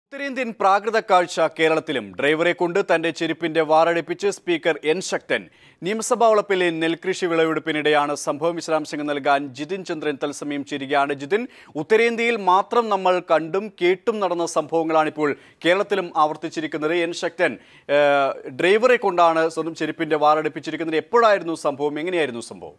ഉത്തരേന്ത്യൻ പ്രാകൃത കാഴ്ച കേരളത്തിലും ഡ്രൈവറെ കൊണ്ട് തന്റെ ചെരുപ്പിന്റെ വാറടിപ്പിച്ച് സ്പീക്കർ എൻ ശക്തൻ നിയമസഭാ വളപ്പിലെ നെൽകൃഷി വിളവെടുപ്പിനിടെയാണ് സംഭവം വിശദാംശങ്ങൾ നൽകാൻ ജിതിൻ ചന്ദ്രൻ തത്സമയം ചേരുകയാണ് ജിതിൻ ഉത്തരേന്ത്യയിൽ മാത്രം നമ്മൾ കണ്ടും കേട്ടും നടന്ന സംഭവങ്ങളാണിപ്പോൾ കേരളത്തിലും ആവർത്തിച്ചിരിക്കുന്നത് എൻ ശക്തൻ ഏഹ്, ഡ്രൈവറെ കൊണ്ടാണ് സ്വന്തം ചെരുപ്പിന്റെ വാറടിപ്പിച്ചിരിക്കുന്നത് എപ്പോഴായിരുന്നു സംഭവം എങ്ങനെയായിരുന്നു സംഭവം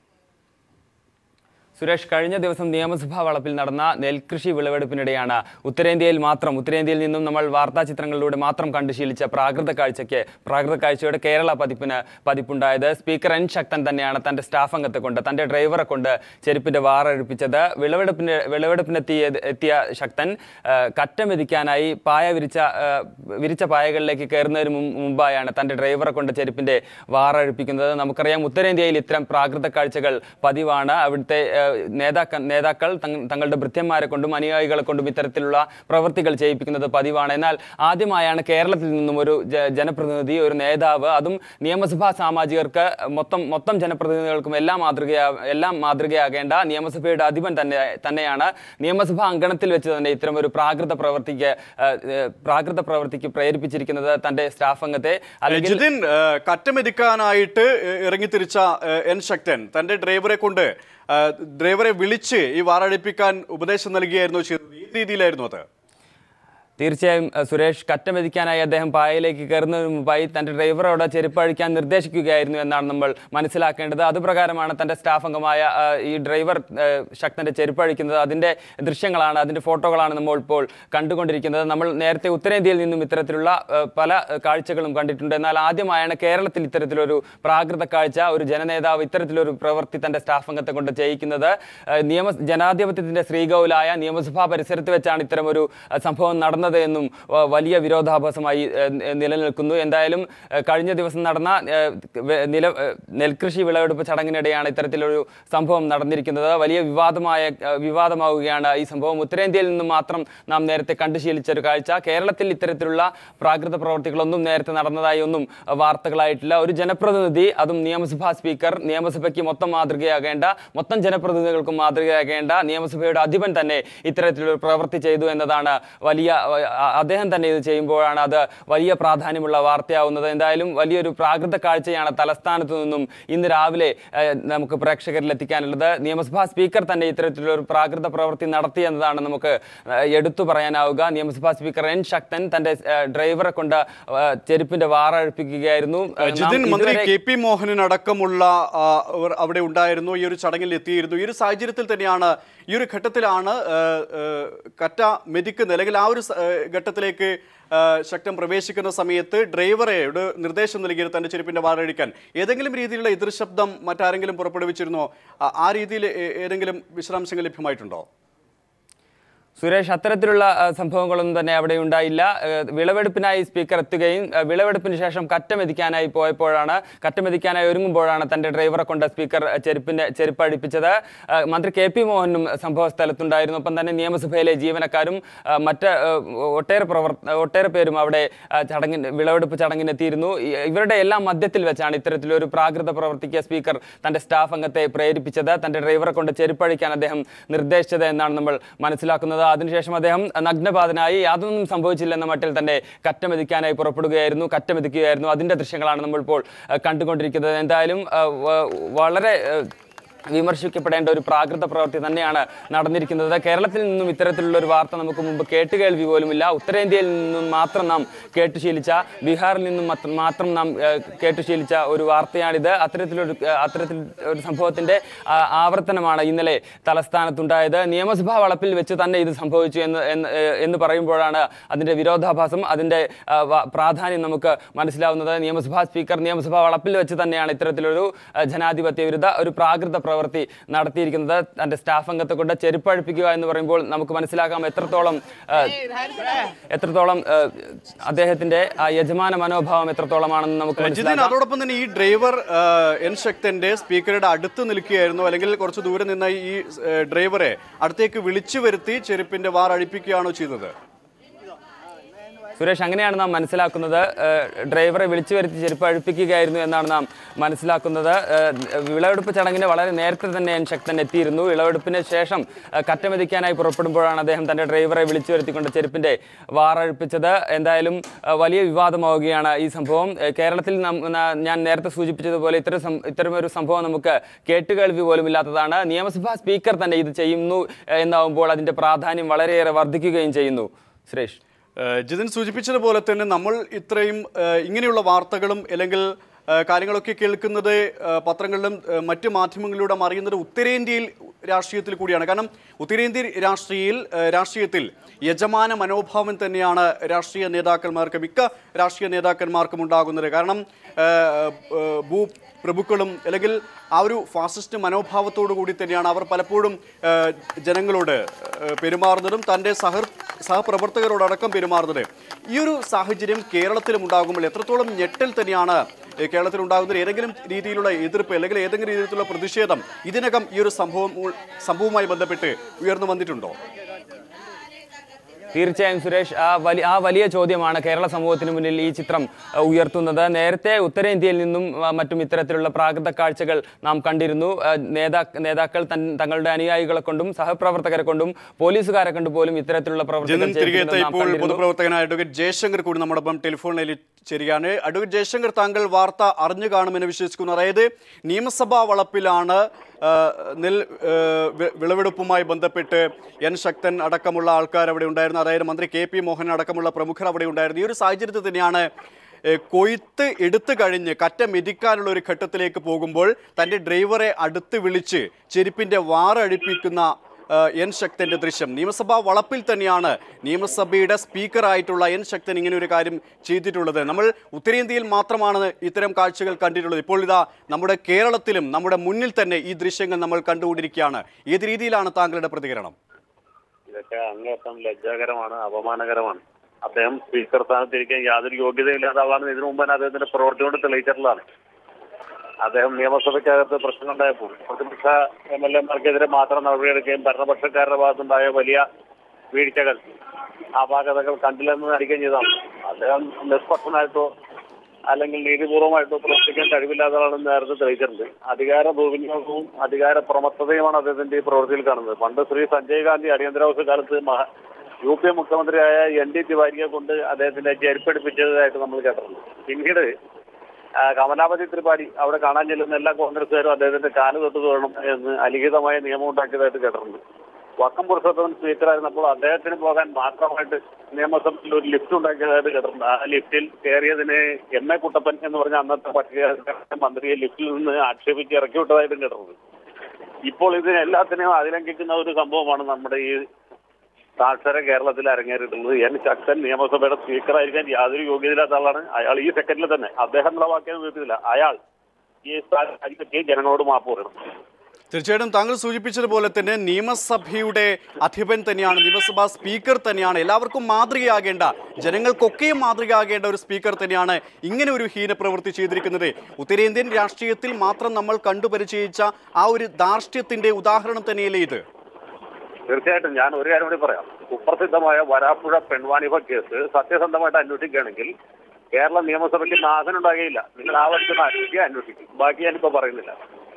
സുരേഷ് കഴിഞ്ഞ ദിവസം നിയമസഭാ വളപ്പിൽ നടന്ന നെൽകൃഷി വിളവെടുപ്പിനിടെയാണ് ഉത്തരേന്ത്യയിൽ മാത്രം ഉത്തരേന്ത്യയിൽ നിന്നും നമ്മൾ വാർത്താ ചിത്രങ്ങളിലൂടെ മാത്രം കണ്ടു ശീലിച്ച പ്രാകൃത കാഴ്ചയ്ക്ക് പ്രാകൃത കാഴ്ചയുടെ കേരള പതിപ്പിന് പതിപ്പുണ്ടായത് സ്പീക്കർ എൻ ശക്തൻ തന്നെയാണ് തന്റെ സ്റ്റാഫ് അംഗത്തെ കൊണ്ട് തന്റെ ഡ്രൈവറെ കൊണ്ട് ചെരുപ്പിന്റെ വാറഴിപ്പിച്ചത് വിളവെടുപ്പിന് വിളവെടുപ്പിനെത്തിയ എത്തിയ ശക്തൻ ആ, കറ്റ മെതിക്കാനായി പായ വിരിച്ച ആ, വിരിച്ച പായകളിലേക്ക് കയറുന്നതിന് മും- മുമ്പായാണ് തന്റെ ഡ്രൈവറെ കൊണ്ട് ചെരുപ്പിന്റെ വാറഴിപ്പിക്കുന്നത് നമുക്കറിയാം ഉത്തരേന്ത്യയിൽ ഇത്തരം പ്രാകൃത കാഴ്ചകൾ പതിവാണ് അവിടുത്തെ ആ, നേതാക്കൾ നേതാക്കൾ തങ്ങ- തങ്ങളുടെ ഭൃത്യന്മാരെ കൊണ്ടും അനുയായികളെ കൊണ്ടും ഇത്തരത്തിലുള്ള പ്രവൃത്തികൾ ചെയ്യിപ്പിക്കുന്നത് പതിവാണ് എന്നാൽ ആദ്യമായാണ് കേരളത്തിൽ നിന്നും ഒരു ജ- ജനപ്രതിനിധി ഒരു നേതാവ് അതും നിയമസഭാ സാമാജികർക്ക് മൊത്തം മൊത്തം ജനപ്രതിനിധികൾക്കും എല്ലാം മാതൃകയാ എല്ലാം മാതൃകയാകേണ്ട നിയമസഭയുടെ അധിപൻ തന്നെ തന്നെയാണ് നിയമസഭാ അങ്കണത്തിൽ വെച്ച് തന്നെ ഇത്തരം ഒരു പ്രാകൃത പ്രവൃത്തിക്ക് ആ, ഏ, പ്രാകൃത പ്രവൃത്തിക്ക് പ്രേരിപ്പിച്ചിരിക്കുന്നത് തന്റെ സ്റ്റാഫ് അംഗത്തെ അല്ലെങ്കിൽ ജിതിൻ ഏഹ്, കറ്റമെതിക്കാനായിട്ട് ഏഹ്, ഇറങ്ങിത്തിരിച്ച ഏഹ്, എൻ ശക്തൻ തന്റെ ഡ്രൈവറെ കൊണ്ട് ഏഹ്, ഡ്രൈവറെ വിളിച്ച് ഈ വാറടിപ്പിക്കാൻ ഉപദേശം നൽകിയായിരുന്നു ചെയ്തത് ഈ രീതിയിലായിരുന്നു അത് തീർച്ചയായും അഹ് സുരേഷ് കറ്റ മെതിക്കാനായി അദ്ദേഹം പായയിലേക്ക് കയറുന്നതിന് മുമ്പായി തന്റെ ഡ്രൈവറോട് ചെരുപ്പ് അഴിക്കാൻ നിർദ്ദേശിക്കുകയായിരുന്നു എന്നാണ് നമ്മൾ മനസ്സിലാക്കേണ്ടത് അതുപ്രകാരമാണ് തന്റെ സ്റ്റാഫ് അംഗമായ അഹ്, ഈ ഡ്രൈവർ അഹ്, ശക്തന്റെ ചെരുപ്പ് അഴിക്കുന്നത് അതിന്റെ ദൃശ്യങ്ങളാണ് അതിന്റെ ഫോട്ടോകളാണ് നമ്മൾ ഇപ്പോൾ കണ്ടുകൊണ്ടിരിക്കുന്നത് നമ്മൾ നേരത്തെ ഉത്തരേന്ത്യയിൽ നിന്നും ഇത്തരത്തിലുള്ള അഹ്, പല അഹ്, കാഴ്ചകളും കണ്ടിട്ടുണ്ട് എന്നാൽ ആദ്യമായാണ് കേരളത്തിൽ ഇത്തരത്തിലൊരു പ്രാകൃത കാഴ്ച ഒരു ജനനേതാവ് ഇത്തരത്തിലൊരു പ്രവൃത്തി തന്റെ സ്റ്റാഫ് അംഗത്തെ കൊണ്ട് ചെയ്യിക്കുന്നത് അഹ്, നിയമ ജനാധിപത്യത്തിന്റെ ശ്രീകൗലായ നിയമസഭാ പരിസരത്ത് വെച്ചാണ് ഇത്തരം ഒരു അഹ്, സംഭവം നടന്നത് എന്നും വ- വലിയ വിരോധാഭാസമായി അഹ്, ന- നിലനിൽക്കുന്നു എന്തായാലും അഹ്, കഴിഞ്ഞ ദിവസം നടന്ന അഹ്, വെ- നില അഹ്, നെൽകൃഷി വിളവെടുപ്പ് ചടങ്ങിനിടെയാണ് ഇത്തരത്തിലൊരു സംഭവം നടന്നിരിക്കുന്നത് വലിയ വിവാദമായ അഹ്, വിവാദമാവുകയാണ് ഈ സംഭവം ഉത്തരേന്ത്യയിൽ നിന്നും മാത്രം നാം നേരത്തെ കണ്ടു ശീലിച്ച ഒരു കാഴ്ച കേരളത്തിൽ ഇത്തരത്തിലുള്ള പ്രാകൃത പ്രവർത്തികളൊന്നും നേരത്തെ നടന്നതായി ഒന്നും അഹ്, വാർത്തകളായിട്ടില്ല ഒരു ജനപ്രതിനിധി അതും നിയമസഭാ സ്പീക്കർ നിയമസഭയ്ക്ക് മൊത്തം മാതൃകയാകേണ്ട മൊത്തം ജനപ്രതിനിധികൾക്കും മാതൃകയാകേണ്ട നിയമസഭയുടെ അധിപൻ തന്നെ ഇത്തരത്തിലൊരു പ്രവൃത്തി ചെയ്തു എന്നതാണ് വലിയ അഹ്, അദ്ദേഹം തന്നെ ഇത് ചെയ്യുമ്പോഴാണ് അത് വലിയ പ്രാധാന്യമുള്ള വാർത്തയാവുന്നത് എന്തായാലും വലിയൊരു പ്രാകൃത കാഴ്ചയാണ് തലസ്ഥാനത്ത് നിന്നും ഇന്ന് രാവിലെ അഹ്, നമുക്ക് പ്രേക്ഷകരിൽ എത്തിക്കാനുള്ളത് നിയമസഭാ സ്പീക്കർ തന്നെ ഇത്തരത്തിലൊരു പ്രാകൃത പ്രവൃത്തി നടത്തി എന്നതാണ് നമുക്ക് അഹ്, എടുത്തു പറയാനാവുക നിയമസഭാ സ്പീക്കർ എൻ ശക്തൻ തന്റെ അഹ്, ഡ്രൈവറെ കൊണ്ട് അഹ്, ചെരുപ്പിന്റെ വാറഴിപ്പിക്കുകയായിരുന്നു അഹ്, നാം ജിതിൻ മന്ത്രി ഇതുവരെ- കെ പി മോഹനൻ അടക്കമുള്ള ആ, അവർ അവിടെ ഉണ്ടായിരുന്നു ഈ ഒരു ചടങ്ങിൽ എത്തിയിരുന്നു ഈ ഒരു സാഹചര്യത്തിൽ തന്നെയാണ് ഈ ഒരു ഘട്ടത്തിലാണ് ഏഹ്, ഏഹ്, കറ്റ മെതിക്കുന്നത് അല്ലെങ്കിൽ ആ ഒരു സ- ഏഹ്, ഘട്ടത്തിലേക്ക് ഏഹ്, ശക്തൻ പ്രവേശിക്കുന്ന സമയത്ത് ഡ്രൈവറെ ഒരു നിർദ്ദേശം നൽകിയത് തന്റെ ചെരുപ്പിന്റെ വാറഴിക്കാൻ ഏതെങ്കിലും രീതിയിലുള്ള എതിർശബ്ദം മറ്റാരെങ്കിലും പുറപ്പെടുവിച്ചിരുന്നോ ആ- ആ രീതിയിൽ ഏ- ഏതെങ്കിലും വിശദാംശങ്ങൾ ലഭ്യമായിട്ടുണ്ടോ സുരേഷ് അത്തരത്തിലുള്ള ആ, സംഭവങ്ങളൊന്നും തന്നെ അവിടെ ഉണ്ടായില്ല ആ, വിളവെടുപ്പിനായി സ്പീക്കർ എത്തുകയും ആ, വിളവെടുപ്പിന് ശേഷം കറ്റമെതിക്കാനായി പോയപ്പോഴാണ് കറ്റമെതിക്കാനായി ഒരുങ്ങുമ്പോഴാണ് തന്റെ ഡ്രൈവറെ കൊണ്ട് സ്പീക്കർ ചെരുപ്പിന്റെ ചെരുപ്പ് അടിപ്പിച്ചത് ആ, മന്ത്രി കെ പി മോഹനും സംഭവ സ്ഥലത്തുണ്ടായിരുന്നു ഒപ്പം തന്നെ നിയമസഭയിലെ ജീവനക്കാരും ആ, മറ്റ് ആ, ഒട്ടേറെ പ്രവർ ഒട്ടേറെ പേരും അവിടെ ആ, ചടങ്ങിന് വിളവെടുപ്പ് ചടങ്ങിനെത്തിയിരുന്നു ഈ- ഇവരുടെ എല്ലാം മധ്യത്തിൽ വെച്ചാണ് ഇത്തരത്തിലൊരു പ്രാകൃത പ്രവർത്തിക്കുക സ്പീക്കർ തന്റെ സ്റ്റാഫ് അംഗത്തെ പ്രേരിപ്പിച്ചത് തന്റെ ഡ്രൈവറെ കൊണ്ട് ചെരുപ്പഴിക്കാൻ അദ്ദേഹം നിർദ്ദേശിച്ചത് എന്നാണ് നമ്മൾ മനസ്സിലാക്കുന്നത് അതിനുശേഷം അദ്ദേഹം നഗ്നപാതനായി യാതൊന്നും സംഭവിച്ചില്ലെന്ന മട്ടിൽ തന്നെ കറ്റമെതിക്കാനായി പുറപ്പെടുകയായിരുന്നു കറ്റമെതിക്കുകയായിരുന്നു അതിന്റെ ദൃശ്യങ്ങളാണ് നമ്മളിപ്പോൾ അഹ്, കണ്ടുകൊണ്ടിരിക്കുന്നത് എന്തായാലും അഹ്, വ- വളരെ അഹ്, വിമർശിക്കപ്പെടേണ്ട ഒരു പ്രാകൃത പ്രവൃത്തി തന്നെയാണ് നടന്നിരിക്കുന്നത് കേരളത്തിൽ നിന്നും ഇത്തരത്തിലുള്ള ഒരു വാർത്ത നമുക്ക് മുമ്പ് കേട്ടുകേൾവി പോലുമില്ല ഉത്തരേന്ത്യയിൽ നിന്നും മാത്രം നാം കേട്ടുശീലിച്ച ബീഹാറിൽ നിന്നും മത്ര- മാത്രം നാം ഏഹ്, കേട്ടുശീലിച്ച ഒരു വാർത്തയാണിത് അത്തരത്തിലൊരു ഏഹ്, അത്തരത്തിൽ ഒരു സംഭവത്തിന്റെ ആ, ആവർത്തനമാണ് ഇന്നലെ തലസ്ഥാനത്തുണ്ടായത് നിയമസഭാ വളപ്പിൽ വെച്ച് തന്നെ ഇത് സംഭവിച്ചു എന്ന് എന്ന് ഏഹ്, എന്ന് പറയുമ്പോഴാണ് അതിന്റെ വിരോധാഭാസം അതിന്റെ ആ, വ- പ്രാധാന്യം നമുക്ക് മനസ്സിലാവുന്നത് നിയമസഭാ സ്പീക്കർ നിയമസഭാ വളപ്പിൽ വെച്ച് തന്നെയാണ് ഇത്തരത്തിലൊരു ആ, ജനാധിപത്യ വിരുദ്ധ ഒരു പ്രാകൃത പ്രവൃത്തി നടത്തിയിരിക്കുന്നത് തന്റെ സ്റ്റാഫ് അംഗത്തെ കൊണ്ട് ചെരുപ്പഴിപ്പിക്കുക എന്ന് പറയുമ്പോൾ നമുക്ക് മനസ്സിലാക്കാം എത്രത്തോളം ആ, എത്രത്തോളം ആ, അദ്ദേഹത്തിന്റെ ആ യജമാന മനോഭാവം എത്രത്തോളമാണെന്ന് നമുക്ക് ജിതിൻ മനസ്സിലാക്കാം അതോടൊപ്പം തന്നെ ഈ ഡ്രൈവർ ആ, എൻ ശക്തന്റെ സ്പീക്കറുടെ അടുത്ത് നിൽക്കുകയായിരുന്നു അല്ലെങ്കിൽ കുറച്ച് ദൂരെ നിന്ന ഈ ഏ, ഡ്രൈവറെ അടുത്തേക്ക് വിളിച്ചു വരുത്തി ചെരുപ്പിന്റെ വാർ അഴിപ്പിക്കുകയാണോ ചെയ്തത് സുരേഷ് അങ്ങനെയാണ് നാം മനസ്സിലാക്കുന്നത് ഏഹ്, ഡ്രൈവറെ വിളിച്ചു വരുത്തി ചെരുപ്പ് അഴിപ്പിക്കുകയായിരുന്നു എന്നാണ് നാം മനസ്സിലാക്കുന്നത് ഏഹ്, വിളവെടുപ്പ് ചടങ്ങിന് വളരെ നേരത്തെ തന്നെ എൻ ശക്തൻ എത്തിയിരുന്നു വിളവെടുപ്പിന് ശേഷം ഏഹ്, കറ്റമെതിക്കാനായി പുറപ്പെടുമ്പോഴാണ് അദ്ദേഹം തന്റെ ഡ്രൈവറെ വിളിച്ചു വരുത്തിക്കൊണ്ട് ചെരുപ്പിന്റെ വാറഴിപ്പിച്ചത് എന്തായാലും ഏഹ്, വലിയ വിവാദമാവുകയാണ് ഈ സംഭവം ഏഹ്, കേരളത്തിൽ നം- ന- ഞാൻ നേരത്തെ സൂചിപ്പിച്ചതുപോലെ ഇത്തരം സം- ഇത്തരമൊരു സംഭവം നമുക്ക് കേട്ടുകേൾവി പോലും ഇല്ലാത്തതാണ് നിയമസഭാ സ്പീക്കർ തന്നെ ഇത് ചെയ്യുന്നു ഏഹ്, എന്നാവുമ്പോൾ അതിന്റെ പ്രാധാന്യം വളരെയേറെ വർദ്ധിക്കുകയും ചെയ്യുന്നു സുരേഷ് ഏഹ് ജിതിൻ സൂചിപ്പിച്ചതുപോലെ തന്നെ നമ്മൾ ഇത്രയും ഏഹ് ഇങ്ങനെയുള്ള വാർത്തകളും അല്ലെങ്കിൽ ഏഹ് കാര്യങ്ങളൊക്കെ കേൾക്കുന്നത് ഏഹ് പത്രങ്ങളിലും ഏഹ് മറ്റ് മാധ്യമങ്ങളിലൂടെ അറിയുന്നത് ഉത്തരേന്ത്യയിൽ രാഷ്ട്രീയത്തിൽ കൂടിയാണ് കാരണം ഉത്തരേന്ത്യൻ രാഷ്ട്രീയയിൽ ഏഹ് രാഷ്ട്രീയത്തിൽ യജമാന മനോഭാവം തന്നെയാണ് രാഷ്ട്രീയ നേതാക്കന്മാർക്ക് മിക്ക രാഷ്ട്രീയ നേതാക്കന്മാർക്കും ഉണ്ടാകുന്നത് കാരണം ഏഹ് ഏഹ് ഭൂ പ്രഭുക്കളും അല്ലെങ്കിൽ ആ ഒരു ഫാസിസ്റ്റ് മനോഭാവത്തോടു കൂടി തന്നെയാണ് അവർ പലപ്പോഴും ഏഹ് ജനങ്ങളോട് ഏഹ് പെരുമാറുന്നതും തൻ്റെ സഹർ സഹപ്രവർത്തകരോടടക്കം പെരുമാറുന്നത് ഈ ഒരു സാഹചര്യം കേരളത്തിലും ഉണ്ടാകുമ്പോൾ എത്രത്തോളം ഞെട്ടൽ തന്നെയാണ് ഏഹ് കേരളത്തിൽ ഉണ്ടാകുന്നത് ഏതെങ്കിലും രീതിയിലുള്ള എതിർപ്പ് അല്ലെങ്കിൽ ഏതെങ്കിലും രീതിയിലുള്ള പ്രതിഷേധം ഇതിനകം ഈ ഒരു സംഭവം സംഭവവുമായി ബന്ധപ്പെട്ട് ഉയർന്നു വന്നിട്ടുണ്ടോ തീർച്ചയായും സുരേഷ് ആ വലിയ ആ വലിയ ചോദ്യമാണ് കേരള സമൂഹത്തിന് മുന്നിൽ ഈ ചിത്രം അഹ്, ഉയർത്തുന്നത് നേരത്തെ ഉത്തരേന്ത്യയിൽ നിന്നും ആ, മറ്റും ഇത്തരത്തിലുള്ള പ്രാകൃത കാഴ്ചകൾ നാം കണ്ടിരുന്നു ആ, നേതാ നേതാക്കൾ തൻ തങ്ങളുടെ അനുയായികളെ കൊണ്ടും സഹപ്രവർത്തകരെ കൊണ്ടും പോലീസുകാരെ കൊണ്ടും പോലും ഇത്തരത്തിലുള്ള പ്രവർത്തനം ജനൻ തിരികെ ചെയ്യിപ്പിക്കുന്നത് നാം ഇപ്പോൾ കണ്ടിരുന്നു. പൊതുപ്രവർത്തകനായ അഡ്വക്കേറ്റ് ജയശങ്കർ കൂടി നമ്മളൊപ്പം ടെലിഫോണിൽ ചേരുകയാണ് അഡ്വക്കേറ്റ് ജയശങ്കർ താങ്കൾ വാർത്ത അറിഞ്ഞു കാണുമെന്ന് വിശ്വസിക്കുന്നു അതായത് നിയമസഭാ വളപ്പിലാണ് ആ, നെൽ ആ, വി- വിളവെടുപ്പുമായി ബന്ധപ്പെട്ട് എൻ ശക്തൻ അടക്കമുള്ള ആൾക്കാർ അവിടെ ഉണ്ടായിരുന്നു അതായത് മന്ത്രി കെ പി മോഹൻ അടക്കമുള്ള പ്രമുഖർ അവിടെ ഉണ്ടായിരുന്നു ഈ ഒരു സാഹചര്യത്തിൽ തന്നെയാണ് ഏ, കൊയ്ത്ത് എടുത്തു കഴിഞ്ഞ് കറ്റ മെതിക്കാനുള്ള ഒരു ഘട്ടത്തിലേക്ക് പോകുമ്പോൾ തൻ്റെ ഡ്രൈവറെ അടുത്ത് വിളിച്ച് ചെരുപ്പിൻ്റെ വാറഴിപ്പിക്കുന്ന ആ, എൻ ശക്തന്റെ ദൃശ്യം നിയമസഭാ വളപ്പിൽ തന്നെയാണ് നിയമസഭയുടെ സ്പീക്കറായിട്ടുള്ള എൻ ശക്തൻ ഇങ്ങനെ ഒരു കാര്യം ചെയ്തിട്ടുള്ളത് നമ്മൾ ഉത്തരേന്ത്യയിൽ മാത്രമാണ് ഇത്തരം കാഴ്ചകൾ കണ്ടിട്ടുള്ളത് ഇപ്പോൾ ഇതാ നമ്മുടെ കേരളത്തിലും നമ്മുടെ മുന്നിൽ തന്നെ ഈ ദൃശ്യങ്ങൾ നമ്മൾ കണ്ടുകൊണ്ടിരിക്കുകയാണ് ഏത് രീതിയിലാണ് താങ്കളുടെ പ്രതികരണം ഇതൊക്കെ അങ്ങേയറ്റം ലജ്ജാകരമാണ് അപമാനകരമാണ് അദ്ദേഹം സ്പീക്കർ സ്ഥാനത്തിരിക്കാൻ യാതൊരു യോഗ്യതയില്ലാത്ത ആളാണ് ഇതിനു മുമ്പ് തന്നെ അദ്ദേഹത്തിന്റെ പ്രവൃത്തി കൊണ്ട് തെളിയിച്ചിട്ടുള്ളതാണ് അദ്ദേഹം നിയമസഭയ്ക്കകത്ത് പ്രശ്നങ്ങളുണ്ടായപ്പോൾ പ്രതിപക്ഷ എം എൽ എമാർക്കെതിരെ മാത്രം നടപടിയെടുക്കുകയും ഭരണപക്ഷക്കാരുടെ ഭാഗത്തുണ്ടായ വലിയ വീഴ്ചകൾ അപാകതകൾ കണ്ടില്ലെന്ന് നടിക്കുകയും ചെയ്തതാണ് അദ്ദേഹം നിഷ്പക്ഷനായിട്ടോ അല്ലെങ്കിൽ നീതിപൂർവമായിട്ടോ പ്രവർത്തിക്കാൻ കഴിവില്ലാത്ത ആളാണെന്ന് നേരത്തെ തെളിയിച്ചിട്ടുണ്ട് അധികാര ദുർവിനിയോഗവും അധികാര പ്രമത്തതയുമാണ് അദ്ദേഹത്തിന്റെ ഈ പ്രവൃത്തിയിൽ കാണുന്നത് പണ്ട് ശ്രീ സഞ്ജയ് ഗാന്ധി അടിയന്തരാവസ്ഥ കാലത്ത് മഹ- യു പി മുഖ്യമന്ത്രിയായ എൻ ഡി തിവാരിയെ കൊണ്ട് അദ്ദേഹത്തിന്റെ ചെരുപ്പെടുപ്പിച്ചതായിട്ട് നമ്മൾ കേട്ടിട്ടുണ്ട് പിന്നീട് ആ, കമലാപതി ത്രിപാഠി അവിടെ കാണാൻ ചെല്ലുന്ന എല്ലാ കോൺഗ്രസ്സുകാരും അദ്ദേഹത്തിന്റെ കാല് തൊട്ട് തൊഴണം എന്ന് അലിഖിതമായ നിയമം ഉണ്ടാക്കിയതായിട്ട് കേട്ടിട്ടുണ്ട് വക്കം പുരുഷോത്തമൻ സ്പീക്കറായിരുന്നപ്പോൾ അദ്ദേഹത്തിന് പോകാൻ മാത്രമായിട്ട് നിയമസഭയിൽ ഒരു ലിഫ്റ്റ് ഉണ്ടാക്കിയതായിട്ട് കേട്ടിട്ടുണ്ട് ആ ലിഫ്റ്റിൽ കയറിയതിന് എം എ കുട്ടപ്പൻ എന്ന് പറഞ്ഞ അന്നത്തെ പട്ടിക മന്ത്രിയെ ലിഫ്റ്റിൽ നിന്ന് ആക്ഷേപിച്ച് ഇറക്കി വിട്ടതായിട്ടും കേട്ടിട്ടുണ്ട് ഇപ്പോൾ ഇതിനെല്ലാത്തിനെയും അതിലംഘിക്കുന്ന ഒരു സംഭവമാണ് നമ്മുടെ ഈ സാക്ഷര കേരളത്തിൽ അരങ്ങേറിയിട്ടുള്ളത് എൻ ശക്തൻ നിയമസഭയുടെ സ്പീക്കറായിരിക്കാൻ യാതൊരു യോഗ്യതയില്ലാത്ത ആളാണ് അയാൾ ഈ സെക്കൻഡിൽ തന്നെ അദ്ദേഹം വാക്കിയത് വീട്ടില്ല അയാൾ ഈ സ്ഥാനം രാജിവെച്ച് ജനങ്ങളോട് മാപ്പ് പറയണം തീർച്ചയായിട്ടും താങ്കൾ സൂചിപ്പിച്ചതുപോലെ തന്നെ നിയമസഭയുടെ അധിപൻ തന്നെയാണ് നിയമസഭാ സ്പീക്കർ തന്നെയാണ് എല്ലാവർക്കും മാതൃകയാകേണ്ട ജനങ്ങൾക്കൊക്കെയും മാതൃകയാകേണ്ട ഒരു സ്പീക്കർ തന്നെയാണ് ഇങ്ങനെ ഒരു ഹീനപ്രവൃത്തി ചെയ്തിരിക്കുന്നത് ഉത്തരേന്ത്യൻ രാഷ്ട്രീയത്തിൽ മാത്രം നമ്മൾ കണ്ടുപരിചയിച്ച ആ ഒരു ധാർഷ്ട്യത്തിന്റെ ഉദാഹരണം തന്നെയല്ലേ ഇത് തീർച്ചയായിട്ടും ഞാൻ ഒരു കാര്യം കൂടി പറയാം കുപ്രസിദ്ധമായ വരാപ്പുഴ പെൺവാണിഭ കേസ് സത്യസന്ധമായിട്ട് അന്വേഷിക്കുകയാണെങ്കിൽ കേരള നിയമസഭയ്ക്ക് നാശനുണ്ടാകുകയില്ല നിങ്ങൾ ആവശ്യത്തിന് അന്വേഷിക്കുക അന്വേഷിക്കും ബാക്കി ഞാനിപ്പോ പറയുന്നില്ല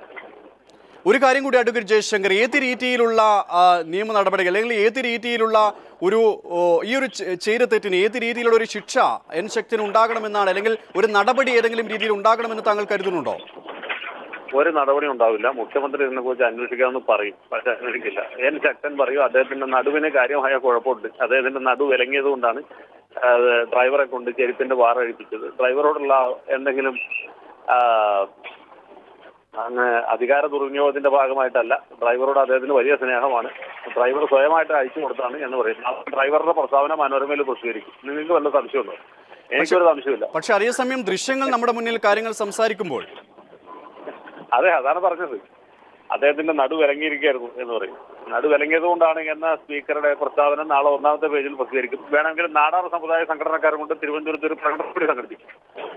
ഒരു കാര്യം കൂടി അഡ്വക്കേറ്റ് ജയശങ്കർ ഏത് രീതിയിലുള്ള ആ, നിയമ നടപടികൾ അല്ലെങ്കിൽ ഏത് രീതിയിലുള്ള ഒരു ഓ, ഈ ഒരു ചെ- ചെയ്ത തെറ്റിന് ഏത് രീതിയിലുള്ള ഒരു ശിക്ഷ എൻ ശക്തിന് ഉണ്ടാകണമെന്നാണ് അല്ലെങ്കിൽ ഒരു നടപടി ഏതെങ്കിലും രീതിയിൽ ഉണ്ടാകണമെന്ന് താങ്കൾ കരുതുന്നുണ്ടോ ഒരു നടപടി ഉണ്ടാവില്ല മുഖ്യമന്ത്രി ഇതിനെ കുറിച്ച് അന്വേഷിക്കാമെന്ന് പറയും പക്ഷെ അന്വേഷിക്കില്ല എൻ ശക്തൻ പറയും അദ്ദേഹത്തിന്റെ നടുവിന് കാര്യമായ കുഴപ്പമുണ്ട് അദ്ദേഹത്തിന്റെ നടു വിലങ്ങിയത് കൊണ്ടാണ് അത് ഡ്രൈവറെ കൊണ്ട് ചെരുപ്പിന്റെ വാറഴിപ്പിച്ചത് ഡ്രൈവറോടുള്ള എന്തെങ്കിലും ആ, അങ്ങ് അധികാര ദുർവിനിയോഗത്തിന്റെ ഭാഗമായിട്ടല്ല ഡ്രൈവറോട് അദ്ദേഹത്തിന് വലിയ സ്നേഹമാണ് ഡ്രൈവർ സ്വയമായിട്ട് അയച്ചു കൊടുത്താണ് എന്ന് പറയും ആ ഡ്രൈവറുടെ പ്രസ്താവന മനോരമയിൽ പ്രസിദ്ധീകരിക്കും നിങ്ങൾക്ക് വല്ല സംശയമുണ്ടോ എനിക്കൊരു സംശയമില്ല പക്ഷെ അതേസമയം ദൃശ്യങ്ങൾ നമ്മുടെ മുന്നിൽ കാര്യങ്ങൾ സംസാരിക്കുമ്പോൾ അതെ അതാണ് പറഞ്ഞത് അദ്ദേഹത്തിന്റെ നടു വിലങ്ങിയിരിക്കുകയായിരുന്നു എന്ന് പറയും നടു വിലങ്ങിയത് കൊണ്ടാണ് എന്ന സ്പീക്കറുടെ പ്രസ്താവന നാളെ ഒന്നാമത്തെ പേജിൽ പ്രസിദ്ധീകരിക്കും വേണമെങ്കിൽ നാടാർ സമുദായ സംഘടനക്കാരെ കൊണ്ട് തിരുവനന്തപുരത്ത് ഒരു പ്രകടനം കൂടി സംഘടിപ്പിക്കും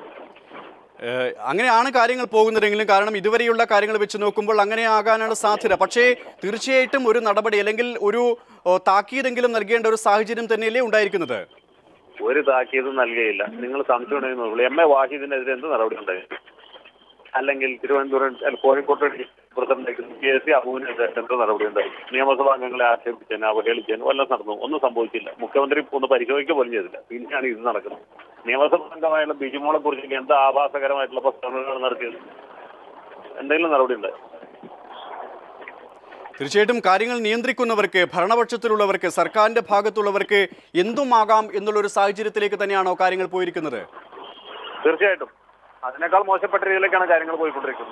ഏഹ്, അങ്ങനെയാണ് കാര്യങ്ങൾ പോകുന്നതെങ്കിലും കാരണം ഇതുവരെയുള്ള കാര്യങ്ങൾ വെച്ച് നോക്കുമ്പോൾ അങ്ങനെ ആകാനാണ് സാധ്യത പക്ഷേ തീർച്ചയായിട്ടും ഒരു നടപടി അല്ലെങ്കിൽ ഒരു ഓ, താക്കീതെങ്കിലും നൽകേണ്ട ഒരു സാഹചര്യം തന്നെയല്ലേ ഉണ്ടായിരിക്കുന്നത് ഒരു താക്കീതും നൽകുകയില്ല നിങ്ങൾ സംശയം ഉണ്ടെങ്കിൽ എം എ വാഹിദിനെതിരെ എന്ത് നടപടി ഉണ്ടായി അല്ലെങ്കിൽ തിരുവനന്തപുരം അല്ല, Kozhikode president P S C അബുവിനെതിരെ എന്ത് നടപടി ഉണ്ടായി നിയമസഭാ അംഗങ്ങളെ ആക്ഷേപിച്ചതിന് അവഹേളിച്ചതിന് വല്ലതും നടന്നു ഒന്നും സംഭവിച്ചില്ല മുഖ്യമന്ത്രി ഒന്ന് പരിശോധിക്കുക പോലും ചെയ്തില്ല പിന്നെയാണ് ഇത് നടക്കുന്നത് നിയമസഭാ അംഗമായുള്ള ബിജുമോളെ കുറിച്ച് എന്ത് ആഭാസകരമായിട്ടുള്ള പ്രസ്താവനകൾ നടത്തിയത് എന്തെങ്കിലും നടപടി ഉണ്ടായി തീർച്ചയായിട്ടും കാര്യങ്ങൾ നിയന്ത്രിക്കുന്നവർക്ക് ഭരണപക്ഷത്തിലുള്ളവർക്ക് സർക്കാരിന്റെ ഭാഗത്തുള്ളവർക്ക് എന്തുമാകാം എന്നുള്ളൊരു സാഹചര്യത്തിലേക്ക് തന്നെയാണോ കാര്യങ്ങൾ പോയിരിക്കുന്നത് തീർച്ചയായിട്ടും അതിനേക്കാൾ മോശപ്പെട്ട രീതിയിലേക്കാണ് കാര്യങ്ങൾ പോയിക്കൊണ്ടിരിക്കുന്നത്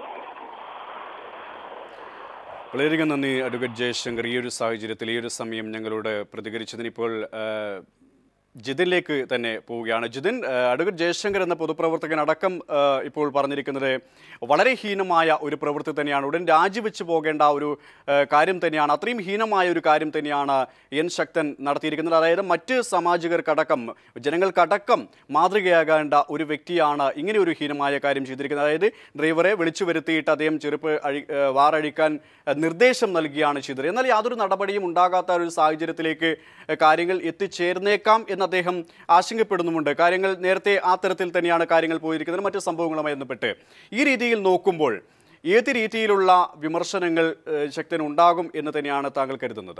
വളരെയധികം നന്ദി അഡ്വക്കേറ്റ് ജയശങ്കർ ഈ ഒരു സാഹചര്യത്തിൽ ഈ ഒരു സമയം ഞങ്ങളോട് പ്രതികരിച്ചതിന് ഇപ്പോൾ ആ, ജിതിനിലേക്ക് തന്നെ പോവുകയാണ് ജിതിൻ ആ, അഡ്വക്കേറ്റ് ജയശങ്കർ എന്ന പൊതുപ്രവർത്തകൻ അടക്കം ആ, ഇപ്പോൾ പറഞ്ഞിരിക്കുന്നത് വളരെ ഹീനമായ ഒരു പ്രവൃത്തി തന്നെയാണ് ഉടൻ രാജിവെച്ച് പോകേണ്ട ഒരു ആ, കാര്യം തന്നെയാണ് അത്രയും ഹീനമായ ഒരു കാര്യം തന്നെയാണ് എൻ ശക്തൻ നടത്തിയിരിക്കുന്നത് അതായത് മറ്റ് സാമാജികർക്കടക്കം ജനങ്ങൾക്കടക്കം മാതൃകയാകേണ്ട ഒരു വ്യക്തിയാണ് ഇങ്ങനെ ഒരു ഹീനമായ കാര്യം ചെയ്തിരിക്കുന്നത് അതായത് ഡ്രൈവറെ വിളിച്ചു വരുത്തിയിട്ട് അദ്ദേഹം ചെറുപ്പ് അഴി ആ, വാറഴിക്കാൻ ആ, നിർദ്ദേശം നൽകുകയാണ് ചെയ്തത് എന്നാൽ യാതൊരു നടപടിയും ഉണ്ടാകാത്ത ഒരു സാഹചര്യത്തിലേക്ക് ആ, കാര്യങ്ങൾ എത്തിച്ചേർന്നേക്കാം എന്ന് അദ്ദേഹം ആശങ്കപ്പെടുന്നുമുണ്ട് കാര്യങ്ങൾ നേരത്തെ ആ തരത്തിൽ തന്നെയാണ് കാര്യങ്ങൾ പോയിരിക്കുന്നത് മറ്റ് സംഭവങ്ങളുമായി ബന്ധപ്പെട്ട് ഈ രീതിയിൽ നോക്കുമ്പോൾ ഏത് രീതിയിലുള്ള വിമർശനങ്ങൾ ആ, ശക്തൻ ഉണ്ടാകും എന്ന് തന്നെയാണ് താങ്കൾ കരുതുന്നത്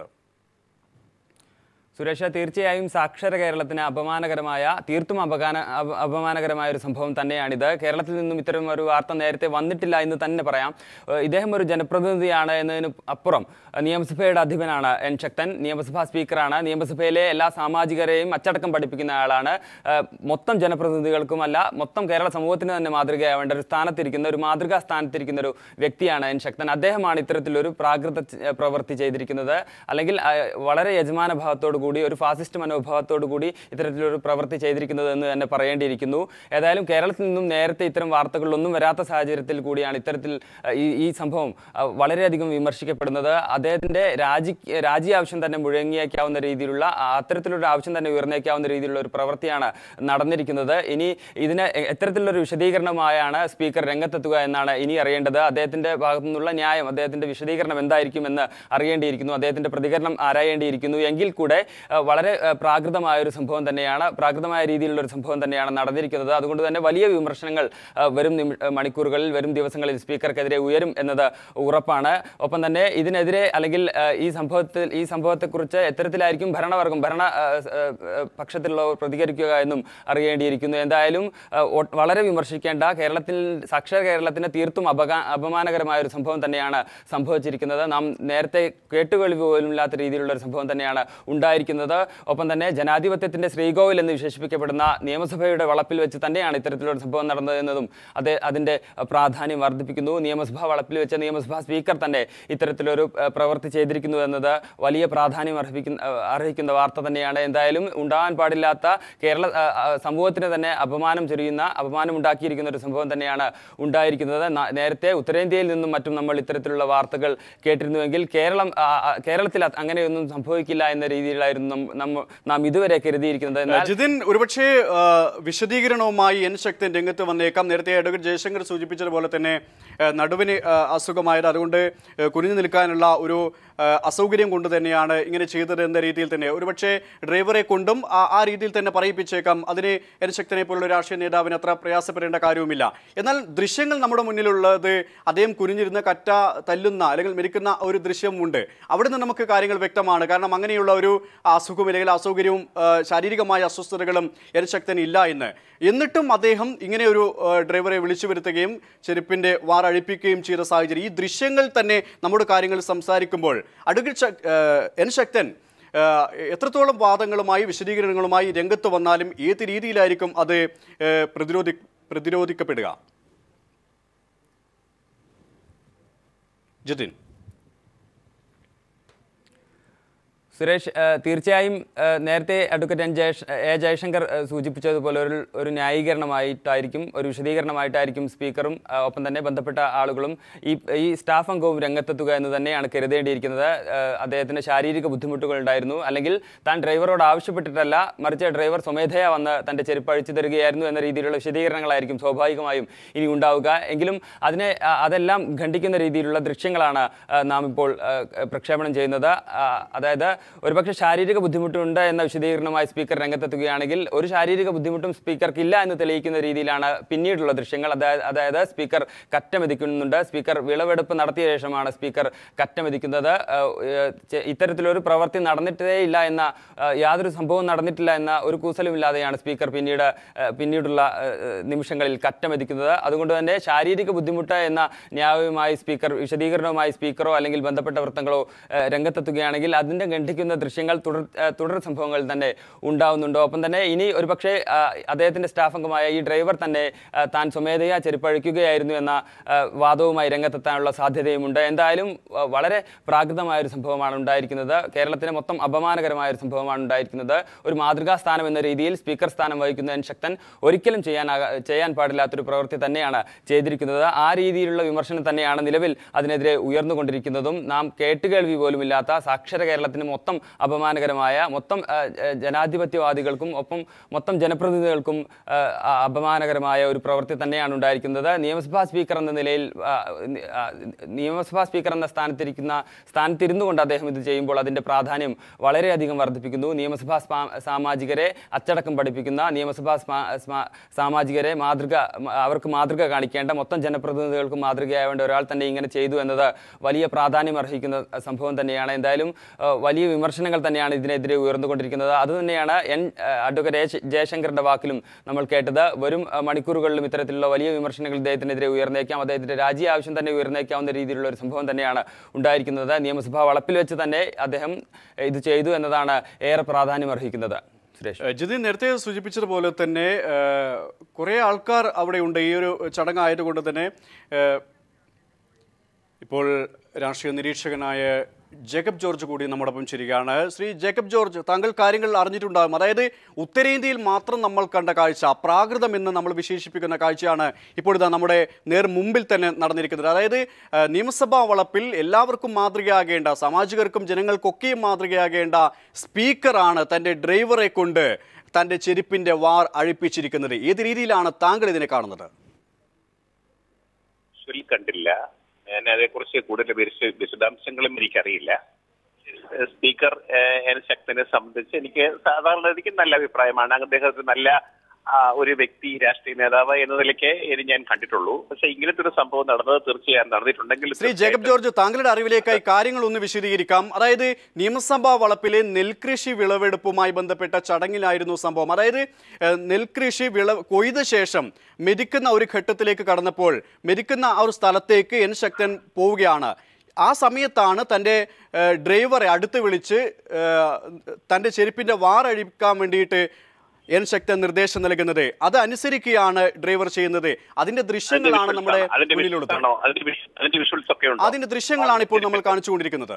സുരേഷ തീർച്ചയായും സാക്ഷര കേരളത്തിന് അപമാനകരമായ തീർത്തും അപകാന അപ- അപമാനകരമായ ഒരു സംഭവം തന്നെയാണിത് കേരളത്തിൽ നിന്നും ഇത്തരം ഒരു വാർത്ത നേരത്തെ വന്നിട്ടില്ല എന്ന് തന്നെ പറയാം ഏഹ് ഇദ്ദേഹം ഒരു ജനപ്രതിനിധിയാണ് എന്നതിന് അപ്പുറം ഏഹ് നിയമസഭയുടെ അധിപനാണ് എൻ ശക്തൻ നിയമസഭാ സ്പീക്കറാണ് നിയമസഭയിലെ എല്ലാ സാമാജികരെയും അച്ചടക്കം പഠിപ്പിക്കുന്ന ആളാണ് ഏഹ് മൊത്തം ജനപ്രതിനിധികൾക്കുമല്ല മൊത്തം കേരള സമൂഹത്തിന് തന്നെ മാതൃകയാവേണ്ട ഒരു സ്ഥാനത്തിരിക്കുന്ന ഒരു മാതൃകാ സ്ഥാനത്തിരിക്കുന്ന ഒരു വ്യക്തിയാണ് എൻ ശക്തൻ അദ്ദേഹമാണ് ഇത്തരത്തിലൊരു പ്രാകൃത ച- പ്രവൃത്തി ചെയ്തിരിക്കുന്നത് അല്ലെങ്കിൽ ആ, വളരെ യജമാന ഭാവത്തോടു കൂടി ഒരു ഫാസിസ്റ്റ് മനോഭാവത്തോടു കൂടി ഇത്തരത്തിലൊരു പ്രവൃത്തി ചെയ്തിരിക്കുന്നത് എന്ന് തന്നെ പറയേണ്ടിയിരിക്കുന്നു ഏതായാലും കേരളത്തിൽ നിന്നും നേരത്തെ ഇത്തരം വാർത്തകളിലൊന്നും വരാത്ത സാഹചര്യത്തിൽ കൂടിയാണ് ഇത്തരത്തിൽ ആ, ഈ ഈ സംഭവം ആ, വളരെയധികം വിമർശിക്കപ്പെടുന്നത് അദ്ദേഹത്തിന്റെ രാജി രാജി ആവശ്യം തന്നെ മുഴങ്ങിയേക്കാവുന്ന രീതിയിലുള്ള ആ, അത്തരത്തിലൊരു ആവശ്യം തന്നെ ഉയർന്നേക്കാവുന്ന രീതിയിലുള്ള ഒരു പ്രവൃത്തിയാണ് നടന്നിരിക്കുന്നത് ഇനി ഇതിന് എ- എത്തരത്തിലുള്ളൊരു വിശദീകരണമായാണ് സ്പീക്കർ രംഗത്തെത്തുക എന്നാണ് ഇനി അറിയേണ്ടത് അദ്ദേഹത്തിന്റെ ഭാഗത്തു നിന്നുള്ള ന്യായം അദ്ദേഹത്തിന്റെ വിശദീകരണം എന്തായിരിക്കുമെന്ന് അറിയേണ്ടിയിരിക്കുന്നു അദ്ദേഹത്തിന്റെ പ്രതികരണം ആരായേണ്ടിയിരിക്കുന്നു എങ്കിൽ കൂടെ ആ, വളരെ ആ, പ്രാകൃതമായ ഒരു സംഭവം തന്നെയാണ് പ്രാകൃതമായ രീതിയിലുള്ള ഒരു സംഭവം തന്നെയാണ് നടന്നിരിക്കുന്നത് അതുകൊണ്ട് തന്നെ വലിയ വിമർശനങ്ങൾ ആ, വരും നിമി- ആ, മണിക്കൂറുകളിൽ വരും ദിവസങ്ങളിൽ സ്പീക്കർക്കെതിരെ ഉയരും എന്നത് ഉറപ്പാണ് ഒപ്പം തന്നെ ഇതിനെതിരെ അല്ലെങ്കിൽ ആ, ഈ സംഭവത്തിൽ ഈ സംഭവത്തെക്കുറിച്ച് എത്തരത്തിലായിരിക്കും ഭരണവർഗം ഭരണ ആ, ആ, ആ, പക്ഷത്തിലുള്ളവർ പ്രതികരിക്കുക എന്നും അറിയേണ്ടിയിരിക്കുന്നു എന്തായാലും ആ, ഒ- വളരെ വിമർശിക്കേണ്ട കേരളത്തിൽ സാക്ഷര കേരളത്തിന് തീർത്തും അപകാ അപമാനകരമായ ഒരു സംഭവം തന്നെയാണ് സംഭവിച്ചിരിക്കുന്നത് നാം നേരത്തെ കേട്ടുകേൾവി പോലും ഇല്ലാത്ത രീതിയിലുള്ള ഒരു സംഭവം തന്നെയാണ് ഉണ്ടായിരിക്കുന്നത് ഒപ്പം തന്നെ ജനാധിപത്യത്തിന്റെ ശ്രീകോവിൽ എന്ന് വിശേഷിപ്പിക്കപ്പെടുന്ന നിയമസഭയുടെ വളപ്പിൽ വെച്ച് തന്നെയാണ് ഇത്തരത്തിലൊരു സംഭവം നടന്നതെന്നതും അത് അതിന്റെ പ്രാധാന്യം വർദ്ധിപ്പിക്കുന്നു നിയമസഭാ വളപ്പിൽ വെച്ച നിയമസഭാ സ്പീക്കർ തന്നെ ഇത്തരത്തിലൊരു ഏഹ്, പ്രവൃത്തി ചെയ്തിരിക്കുന്നു എന്നത് വലിയ പ്രാധാന്യം അർഹിക്കുന്ന ഏഹ്, അർഹിക്കുന്ന വാർത്ത തന്നെയാണ് എന്തായാലും ഉണ്ടാകാൻ പാടില്ലാത്ത കേരള ഏഹ്, ഏഹ്, സമൂഹത്തിന് തന്നെ അപമാനം ചൊരിയുന്ന അപമാനം ഉണ്ടാക്കിയിരിക്കുന്ന ഒരു സംഭവം തന്നെയാണ് ഉണ്ടായിരിക്കുന്നത് ന- നേരത്തെ ഉത്തരേന്ത്യയിൽ നിന്നും മറ്റും നമ്മൾ ഇത്തരത്തിലുള്ള വാർത്തകൾ കേട്ടിരുന്നുവെങ്കിൽ കേരളം ആ, ആ, കേരളത്തിൽ അത് അങ്ങനെയൊന്നും സംഭവിക്കില്ല എന്ന രീതിയിലായിരുന്നു നം- നമ്മ- നാം ഇതുവരെ കരുതിയിരിക്കുന്നത് എന്നാൽ ജിതിൻ ഒരുപക്ഷെ ആ, വിശദീകരണവുമായി എൻ ശക്തൻ രംഗത്ത് വന്നേക്കാം നേരത്തെ അഡ്വക്കേറ്റ് ജയശങ്കർ സൂചിപ്പിച്ചതുപോലെ തന്നെ ആ, നടുവിന് ആ, അസുഖമായത് അതുകൊണ്ട് ആ, കുനിഞ്ഞു നിൽക്കാനുള്ള ഒരു ആ, അസൗകര്യം കൊണ്ട് തന്നെയാണ് ഇങ്ങനെ ചെയ്തത് എന്ന രീതിയിൽ തന്നെ ഒരുപക്ഷെ ഡ്രൈവറെ കൊണ്ടും ആ ആ രീതിയിൽ തന്നെ പറയിപ്പിച്ചേക്കാം അതിന് എൻ ശക്തനെ പോലുള്ള രാഷ്ട്രീയ നേതാവിന് അത്ര പ്രയാസപ്പെടേണ്ട കാര്യവുമില്ല എന്നാൽ ദൃശ്യങ്ങൾ നമ്മുടെ മുന്നിലുള്ളത് അദ്ദേഹം കുനിഞ്ഞിരുന്ന കറ്റ തല്ലുന്ന അല്ലെങ്കിൽ മെരിക്കുന്ന ഒരു ദൃശ്യമുണ്ട് അവിടെ നിന്ന് നമുക്ക് കാര്യങ്ങൾ വ്യക്തമാണ് കാരണം അങ്ങനെയുള്ള ഒരു അസുഖവും അല്ലെങ്കിൽ അസൗകര്യവും ആ, ശാരീരികമായ അസ്വസ്ഥതകളും എൻ ശക്തൻ ഇല്ല എന്ന് എന്നിട്ടും അദ്ദേഹം ഇങ്ങനെ ഒരു ആ, ഡ്രൈവറെ വിളിച്ചു വരുത്തുകയും ചെരുപ്പിന്റെ വാർ അഴിപ്പിക്കുകയും ചെയ്ത സാഹചര്യം ഈ ദൃശ്യങ്ങൾ തന്നെ നമ്മുടെ കാര്യങ്ങൾ സംസാരിക്കുമ്പോൾ അടുക്കൽ എൻ ശക്തൻ ആ, എത്രത്തോളം വാദങ്ങളുമായി വിശദീകരണങ്ങളുമായി രംഗത്ത് വന്നാലും ഏത് രീതിയിലായിരിക്കും അത് ആ, പ്രതിരോധി പ്രതിരോധിക്കപ്പെടുക ജതിൻ സുരേഷ് ഏഹ് തീർച്ചയായും ഏഹ് നേരത്തെ അഡ്വക്കേറ്റ് എൻ ജയശ് എ ജയശങ്കർ ഏഹ് സൂചിപ്പിച്ചതുപോലെ ഒരു ഒരു ന്യായീകരണമായിട്ടായിരിക്കും ഒരു വിശദീകരണമായിട്ടായിരിക്കും സ്പീക്കറും ഏഹ് ഒപ്പം തന്നെ ബന്ധപ്പെട്ട ആളുകളും ഈ ഈ സ്റ്റാഫ് അംഗവും രംഗത്തെത്തുക എന്ന് തന്നെയാണ് കരുതേണ്ടിയിരിക്കുന്നത് ഏഹ് അദ്ദേഹത്തിന് ശാരീരിക ബുദ്ധിമുട്ടുകൾ ഉണ്ടായിരുന്നു അല്ലെങ്കിൽ താൻ ഡ്രൈവറോട് ആവശ്യപ്പെട്ടിട്ടല്ല മറിച്ച് ഡ്രൈവർ സ്വമേധയാ വന്ന് തൻ്റെ ചെരുപ്പ് അഴിച്ചു തരികയായിരുന്നു എന്ന രീതിയിലുള്ള വിശദീകരണങ്ങളായിരിക്കും സ്വാഭാവികമായും ഇനി ഉണ്ടാവുക എങ്കിലും അതിനെ ആ, അതെല്ലാം ഖണ്ഡിക്കുന്ന രീതിയിലുള്ള ദൃശ്യങ്ങളാണ് ആ, നാം ഇപ്പോൾ ആ, പ്രക്ഷേപണം ചെയ്യുന്നത് ആ, അതായത് ഒരുപക്ഷെ ശാരീരിക ബുദ്ധിമുട്ടുണ്ട് എന്ന വിശദീകരണവുമായി സ്പീക്കർ രംഗത്തെത്തുകയാണെങ്കിൽ ഒരു ശാരീരിക ബുദ്ധിമുട്ടും സ്പീക്കർക്ക് ഇല്ല എന്ന് തെളിയിക്കുന്ന രീതിയിലാണ് പിന്നീടുള്ള ദൃശ്യങ്ങൾ അതായത് അതായത് സ്പീക്കർ കറ്റമെതിക്കുന്നുണ്ട് സ്പീക്കർ വിളവെടുപ്പ് നടത്തിയ ശേഷമാണ് സ്പീക്കർ കറ്റമെതിക്കുന്നത് ഏഹ്, ഏഹ്, ചെ- ഇത്തരത്തിലൊരു പ്രവൃത്തി നടന്നിട്ടേ ഇല്ല എന്ന ഏഹ്, യാതൊരു സംഭവവും നടന്നിട്ടില്ല എന്ന ഒരു കൂസലുമില്ലാതെയാണ് സ്പീക്കർ പിന്നീട് ഏഹ്, പിന്നീടുള്ള ഏഹ്, നിമിഷങ്ങളിൽ കറ്റമെതിക്കുന്നത് അതുകൊണ്ട് തന്നെ ശാരീരിക ബുദ്ധിമുട്ട് എന്ന ന്യായവുമായി സ്പീക്കർ വിശദീകരണവുമായി സ്പീക്കറോ അല്ലെങ്കിൽ ബന്ധപ്പെട്ട വൃത്തങ്ങളോ ഏഹ്, രംഗത്തെത്തുകയാണെങ്കിൽ അതിൻ്റെ ഖണ്ഡിക്കുന്ന ദൃശ്യങ്ങൾ തുടർ ഏഹ്, തുടർ സംഭവങ്ങൾ തന്നെ ഉണ്ടാവുന്നുണ്ട് ഒപ്പം തന്നെ ഇനി ഒരുപക്ഷെ ആ, അദ്ദേഹത്തിന്റെ സ്റ്റാഫ് അംഗമായ ഈ ഡ്രൈവർ തന്നെ ആ, താൻ സ്വമേധയാ ചെരുപ്പഴിക്കുകയായിരുന്നു എന്ന ആ, വാദവുമായി രംഗത്തെത്താനുള്ള സാധ്യതയുമുണ്ട് എന്തായാലും ആ, വളരെ പ്രാകൃതമായ ഒരു സംഭവമാണ് ഉണ്ടായിരിക്കുന്നത് കേരളത്തിന് മൊത്തം അപമാനകരമായ ഒരു സംഭവമാണ് ഉണ്ടായിരിക്കുന്നത് ഒരു മാതൃകാ സ്ഥാനം എന്ന രീതിയിൽ സ്പീക്കർ സ്ഥാനം വഹിക്കുന്ന എൻ ശക്തൻ ഒരിക്കലും ചെയ്യാൻ ചെയ്യാൻ പാടില്ലാത്തൊരു പ്രവൃത്തി തന്നെയാണ് ചെയ്തിരിക്കുന്നത് ആ രീതിയിലുള്ള വിമർശനം തന്നെയാണ് നിലവിൽ അതിനെതിരെ ഉയർന്നുകൊണ്ടിരിക്കുന്നതും നാം കേട്ടുകേൾവി പോലുമില്ലാത്ത സാക്ഷര കേരളത്തിന് മൊത്തം അപമാനകരമായ മൊത്തം ആ, ആ, ജനാധിപത്യവാദികൾക്കും ഒപ്പം മൊത്തം ജനപ്രതിനിധികൾക്കും ആ, ആ, അപമാനകരമായ ഒരു പ്രവൃത്തി തന്നെയാണ് ഉണ്ടായിരിക്കുന്നത് നിയമസഭാ സ്പീക്കർ എന്ന നിലയിൽ ആ, നി- ആ, നിയമസഭാ സ്പീക്കർ എന്ന സ്ഥാനത്തിരിക്കുന്ന സ്ഥാനത്തിരുന്നു കൊണ്ട് അദ്ദേഹം ഇത് ചെയ്യുമ്പോൾ അതിൻ്റെ പ്രാധാന്യം വളരെയധികം വർദ്ധിപ്പിക്കുന്നു നിയമസഭാ സ്പാ- സാമാജികരെ അച്ചടക്കം പഠിപ്പിക്കുന്ന നിയമസഭാ സ്മാ- സ്മാ- സാമാജികരെ മാതൃക മ- അവർക്ക് മാതൃക കാണിക്കേണ്ട മൊത്തം ജനപ്രതിനിധികൾക്കും മാതൃകയാവേണ്ട ഒരാൾ തന്നെ ഇങ്ങനെ ചെയ്തു എന്നത് വലിയ പ്രാധാന്യം അർഹിക്കുന്ന സംഭവം തന്നെയാണ് എന്തായാലും ആ, വലിയ വിമർശനങ്ങൾ തന്നെയാണ് ഇതിനെതിരെ ഉയർന്നുകൊണ്ടിരിക്കുന്നത് അതുതന്നെയാണ് എൻ ആ, അഡ്വക്കേറ്റ് എ. ജയശങ്കറിന്റെ വാക്കിലും നമ്മൾ കേട്ടത് വരും ആ, മണിക്കൂറുകളിലും ഇത്തരത്തിലുള്ള വലിയ വിമർശനങ്ങൾ ഇദ്ദേഹത്തിനെതിരെ ഉയർന്നേക്കാം അദ്ദേഹത്തിന്റെ രാജി ആവശ്യം തന്നെ ഉയർന്നേക്കാവുന്ന രീതിയിലുള്ള ഒരു സംഭവം തന്നെയാണ് ഉണ്ടായിരിക്കുന്നത് നിയമസഭാ വളപ്പിൽ വെച്ച് തന്നെ അദ്ദേഹം ഇത് ചെയ്തു എന്നതാണ് ഏറെ പ്രാധാന്യം അർഹിക്കുന്നത് സുരേഷ് ഏഹ് ജിതിൻ നേരത്തെ സൂചിപ്പിച്ചതുപോലെ തന്നെ ഏഹ്, കുറേ ആൾക്കാർ അവിടെയുണ്ട് ഈ ഒരു ചടങ്ങായതുകൊണ്ട് തന്നെ ഏഹ്, ഇപ്പോൾ രാഷ്ട്രീയ നിരീക്ഷകനായ ജേക്കബ് ജോർജ് കൂടി നമ്മോടൊപ്പം ചേരുകയാണ് ശ്രീ ജേക്കബ് ജോർജ് താങ്കൾ കാര്യങ്ങൾ അറിഞ്ഞിട്ടുണ്ടാകും അതായത് ഉത്തരേന്ത്യയിൽ മാത്രം നമ്മൾ കണ്ട കാഴ്ച പ്രാകൃതം എന്ന് നമ്മൾ വിശേഷിപ്പിക്കുന്ന കാഴ്ചയാണ് ഇപ്പോൾ ഇതാ നമ്മുടെ നേർ മുമ്പിൽ തന്നെ നടന്നിരിക്കുന്നത് അതായത് ഏഹ്, നിയമസഭാ വളപ്പിൽ എല്ലാവർക്കും മാതൃകയാകേണ്ട സാമാജികർക്കും ജനങ്ങൾക്കൊക്കെയും മാതൃകയാകേണ്ട സ്പീക്കറാണ് തൻ്റെ ഡ്രൈവറെ കൊണ്ട് തൻ്റെ ചെരുപ്പിൻ്റെ വാർ അഴിപ്പിച്ചിരിക്കുന്നത് ഏത് രീതിയിലാണ് താങ്കൾ ഇതിനെ കാണുന്നത് വിഷ്വൽ കണ്ടില്ല ഞാൻ അതേക്കുറിച്ച് കൂടുതൽ വിശ- വിശദാംശങ്ങളും എനിക്കറിയില്ല ഏഹ് സ്പീക്കർ ഏഹ് എൻ ശക്തനെ സംബന്ധിച്ച് എനിക്ക് സാധാരണ എനിക്ക് നല്ല അഭിപ്രായമാണ് അദ്ദേഹത്തിന് നല്ല ആ, ഒരു വ്യക്തി രാഷ്ട്രീയ നേതാവ് എന്ന നിലയ്ക്ക് ഇത് ഞാൻ കണ്ടിട്ടുള്ളൂ പക്ഷെ ഇങ്ങനത്തെ ഒരു സംഭവം നടന്നത് തീർച്ചയായും നടന്നിട്ടുണ്ടെങ്കിൽ ശ്രീ ജേക്കബ് ജോർജ് താങ്കളുടെ അറിവിലേക്കായി കാര്യങ്ങൾ ഒന്ന് വിശദീകരിക്കാം അതായത് നിയമസഭാ വളപ്പിലെ നെൽകൃഷി വിളവെടുപ്പുമായി ബന്ധപ്പെട്ട ചടങ്ങിലായിരുന്നു സംഭവം അതായത് ഏഹ്, നെൽകൃഷി വിള കൊയ്ത ശേഷം മെതിക്കുന്ന ഒരു ഘട്ടത്തിലേക്ക് കടന്നപ്പോൾ മെതിക്കുന്ന ആ ഒരു സ്ഥലത്തേക്ക് എൻ ശക്തൻ പോവുകയാണ് ആ സമയത്താണ് തൻ്റെ ഏഹ്, ഡ്രൈവറെ അടുത്ത് വിളിച്ച് ഏഹ്, തൻ്റെ ചെരുപ്പിൻ്റെ വാറഴിക്കാൻ വേണ്ടിയിട്ട് എൻ ശക്തൻ നിർദ്ദേശം നൽകുന്നത് അത് അനുസരിക്കുകയാണ് ഡ്രൈവർ ചെയ്യുന്നത് അതിന്റെ ദൃശ്യങ്ങളാണ് നമ്മുടെ അതിന്റെ മുന്നിലുള്ളത് വിഷ്വൽസ് ആണോ അതിന്റെ വിഷ്- അതിന്റെ വിഷ്വൽസ് ഒക്കെ ഉണ്ടോ അതിന്റെ ദൃശ്യങ്ങളാണ് ഇപ്പോൾ നമ്മൾ കാണിച്ചുകൊണ്ടിരിക്കുന്നത്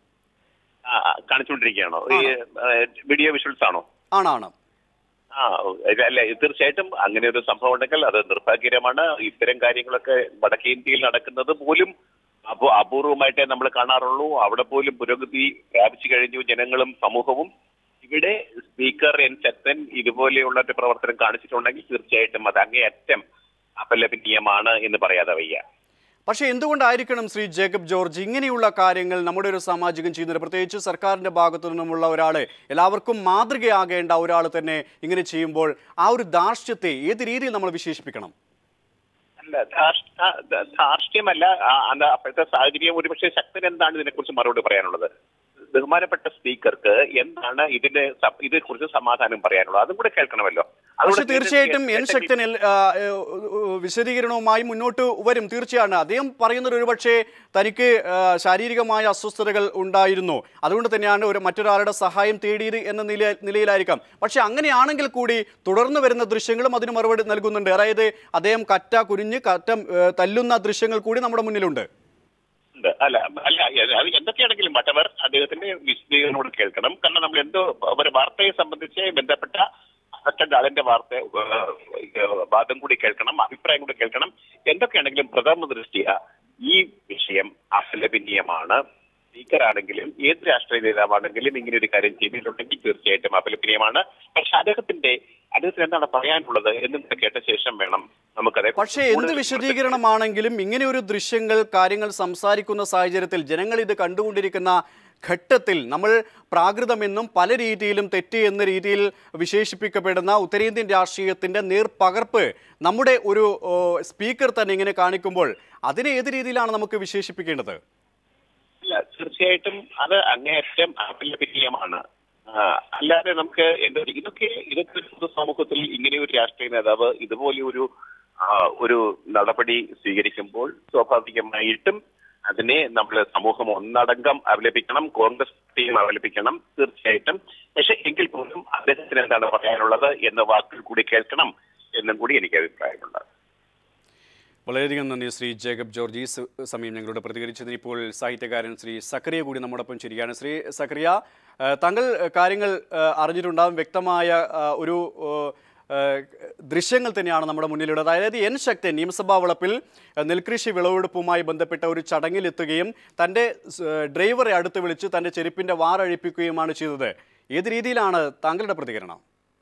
ആ, ആ, കാണിച്ചുകൊണ്ടിരിക്കുകയാണോ ഈ വീഡിയോ വിഷ്വൽസ് ആണോ ആണാണ് ആ ഇത് അല്ല ഇത് തീർച്ചയായിട്ടും അങ്ങനെ ഒരു സംഭവം ഉണ്ടെങ്കിൽ അത് നിർഭാഗ്യകരമാണ് ഇത്തരം കാര്യങ്ങളൊക്കെ വടക്കേ ഇന്ത്യയിൽ നടക്കുന്നത് പോലും അപൂ അപൂർവമായിട്ടേ നമ്മൾ കാണാറുള്ളൂ അവിടെ പോലും പുരോഗതി പ്രാപിച്ചു കഴിഞ്ഞു ജനങ്ങളും സമൂഹവും ഇവിടെ സ്പീക്കർ എൻ ശക്തൻ ഇതുപോലെയുള്ള ഒരു പ്രവർത്തനം കാണിച്ചിട്ടുണ്ടെങ്കിൽ തീർച്ചയായിട്ടും അത് അങ്ങേയറ്റം അപലപനീയമാണ് എന്ന് പറയാതെ വയ്യ പക്ഷേ എന്തുകൊണ്ടായിരിക്കണം ശ്രീ ജേക്കബ് ജോർജ് ഇങ്ങനെയുള്ള കാര്യങ്ങൾ നമ്മുടെ ഒരു സാമാജികൻ ചെയ്യുന്നത് പ്രത്യേകിച്ച് സർക്കാരിന്റെ ഭാഗത്തു നിന്നുമുള്ള ഒരാൾ എല്ലാവർക്കും മാതൃകയാകേണ്ട ഒരാൾ തന്നെ ഇങ്ങനെ ചെയ്യുമ്പോൾ ആ ഒരു ധാർഷ്ട്യത്തെ ഏത് രീതിയിൽ നമ്മൾ വിശേഷിപ്പിക്കണം അല്ല ധാർഷ്- ആ, ധ- ധാർഷ്ട്യമല്ല ആ, അത് അപ്പോഴത്തെ സാഹചര്യം ഒരുപക്ഷെ ശക്തൻ എന്താണ് ഇതിനെക്കുറിച്ച് മറുപടി പറയാനുള്ളത് ബഹുമാനപ്പെട്ട സ്പീക്കർക്ക് എന്താണ് ഇതിന്റെ സ- ഇതേക്കുറിച്ച് സമാധാനം പറയാനുള്ളത് അതും കൂടെ കേൾക്കണമല്ലോ പക്ഷെ അതുകൊണ്ട് തീർച്ചയായിട്ടും എൻ ഇതിന്റെ- ശക്തൻ എൽ- ആ, ഏ, വിശദീകരണവുമായി മുന്നോട്ട് വരും തീർച്ചയാണ് അദ്ദേഹം പറയുന്നത് ഒരുപക്ഷെ തനിക്ക് ആ, ശാരീരികമായ അസ്വസ്ഥതകൾ ഉണ്ടായിരുന്നു അതുകൊണ്ട് തന്നെയാണ് ഒരു മറ്റൊരാളുടെ സഹായം തേടിയത് എന്ന നില നിലയിലായിരിക്കാം പക്ഷെ അങ്ങനെയാണെങ്കിൽ കൂടി തുടർന്ന് വരുന്ന ദൃശ്യങ്ങളും അതിന് മറുപടി നൽകുന്നുണ്ട് അതായത് അദ്ദേഹം കറ്റ കുനിഞ്ഞ് കറ്റ ഏ, തല്ലുന്ന ദൃശ്യങ്ങൾ കൂടി നമ്മുടെ മുന്നിലുണ്ട് ഉണ്ട്. അല്ല അല്ല അത് എന്തൊക്കെയാണെങ്കിലും വട്ടവർ അദ്ദേഹത്തിന്റെ വിശദീകരണം കൂടെ കേൾക്കണം കാരണം നമ്മൾ എന്തോ ഒരു വാർത്തയെ സംബന്ധിച്ച് ബന്ധപ്പെട്ട അഫക്റ്റഡ് ആളിന്റെ വാർത്ത ഏഹ്, വാദം കൂടി കേൾക്കണം അഭിപ്രായം കൂടി കേൾക്കണം എന്തൊക്കെയാണെങ്കിലും പ്രഥമ ദൃഷ്ടിയ ഈ വിഷയം അപലപനീയമാണ് സ്പീക്കർ ആണെങ്കിലും ഏത് രാഷ്ട്രീയ നേതാവാണെങ്കിലും ഇങ്ങനെ ഒരു കാര്യം ചെയ്തിട്ടുണ്ടെങ്കിൽ തീർച്ചയായിട്ടും അപലപനീയമാണ് പക്ഷെ അദ്ദേഹത്തിന്റെ അദ്ദേഹത്തിന് എന്താണ് പറയാനുള്ളത് എന്നും കൂടെ കേട്ട ശേഷം വേണം നമുക്കതെ പക്ഷേ എന്ത് വിശദീകരണമാണെങ്കിലും ഇങ്ങനെ ഒരു ദൃശ്യങ്ങൾ കാര്യങ്ങൾ സംസാരിക്കുന്ന സാഹചര്യത്തിൽ ജനങ്ങൾ ഇത് കണ്ടുകൊണ്ടിരിക്കുന്ന ഘട്ടത്തിൽ നമ്മൾ പ്രാകൃതമെന്നും പല രീതിയിലും തെറ്റ് എന്ന രീതിയിൽ വിശേഷിപ്പിക്കപ്പെടുന്ന ഉത്തരേന്ത്യൻ രാഷ്ട്രീയത്തിൻ്റെ നേർപകർപ്പ് നമ്മുടെ ഒരു ഓ, സ്പീക്കർ തന്നെ ഇങ്ങനെ കാണിക്കുമ്പോൾ അതിനെ ഏത് രീതിയിലാണ് നമുക്ക് വിശേഷിപ്പിക്കേണ്ടത് അല്ല തീർച്ചയായിട്ടും അത് അങ്ങേയറ്റം അപലപനീയമാണ് ആ, അല്ലാതെ നമുക്ക് എന്താ പറയുക, ഇതൊക്കെ ഇതൊക്കെ ഒരു പൊതുസമൂഹത്തിൽ ഇങ്ങനെ ഒരു രാഷ്ട്രീയ നേതാവ് ഇതുപോലെ ഒരു ആ, ഒരു നടപടി സ്വീകരിക്കുമ്പോൾ സ്വാഭാവികമായിട്ടും അതിനെ നമ്മൾ സമൂഹം ഒന്നടങ്കം അപലപിക്കണം കോൺഗ്രസ് പാർട്ടിയും അപലപിക്കണം തീർച്ചയായിട്ടും പക്ഷെ എങ്കിൽ പോലും അദ്ദേഹത്തിന് എന്താണ് പറയാനുള്ളത് എന്ന വാക്കിൽ കൂടി കേൾക്കണം എന്നും കൂടി എനിക്ക് അഭിപ്രായമുണ്ട് വളരെയധികം നന്ദി ശ്രീ ജേക്കബ് ജോർജ് ഈ സ- സമയം ഞങ്ങളോട് പ്രതികരിച്ചതിന് ഇപ്പോൾ സാഹിത്യകാരൻ ശ്രീ സക്കറിയ കൂടി നമ്മോടൊപ്പം ചിരിക്കുകയാണ് ശ്രീ സക്കറിയ ആ, താങ്കൾ ആ, കാര്യങ്ങൾ ആ, അറിഞ്ഞിട്ടുണ്ടാകും വ്യക്തമായ ആ, ഒരു ആ, ആ, ദൃശ്യങ്ങൾ തന്നെയാണ് നമ്മുടെ മുന്നിലുള്ളത് അതായത് എൻ ശക്തൻ നിയമസഭാ വളപ്പിൽ ആ, നെൽകൃഷി വിളവെടുപ്പുമായി ബന്ധപ്പെട്ട ഒരു ചടങ്ങിലെത്തുകയും തൻ്റെ സ്- ഡ്രൈവറെ അടുത്ത് വിളിച്ച് തൻ്റെ ചെരുപ്പിൻ്റെ വാറഴിപ്പിക്കുകയുമാണ് ചെയ്തത് ഏത് രീതിയിലാണ് താങ്കളുടെ പ്രതികരണം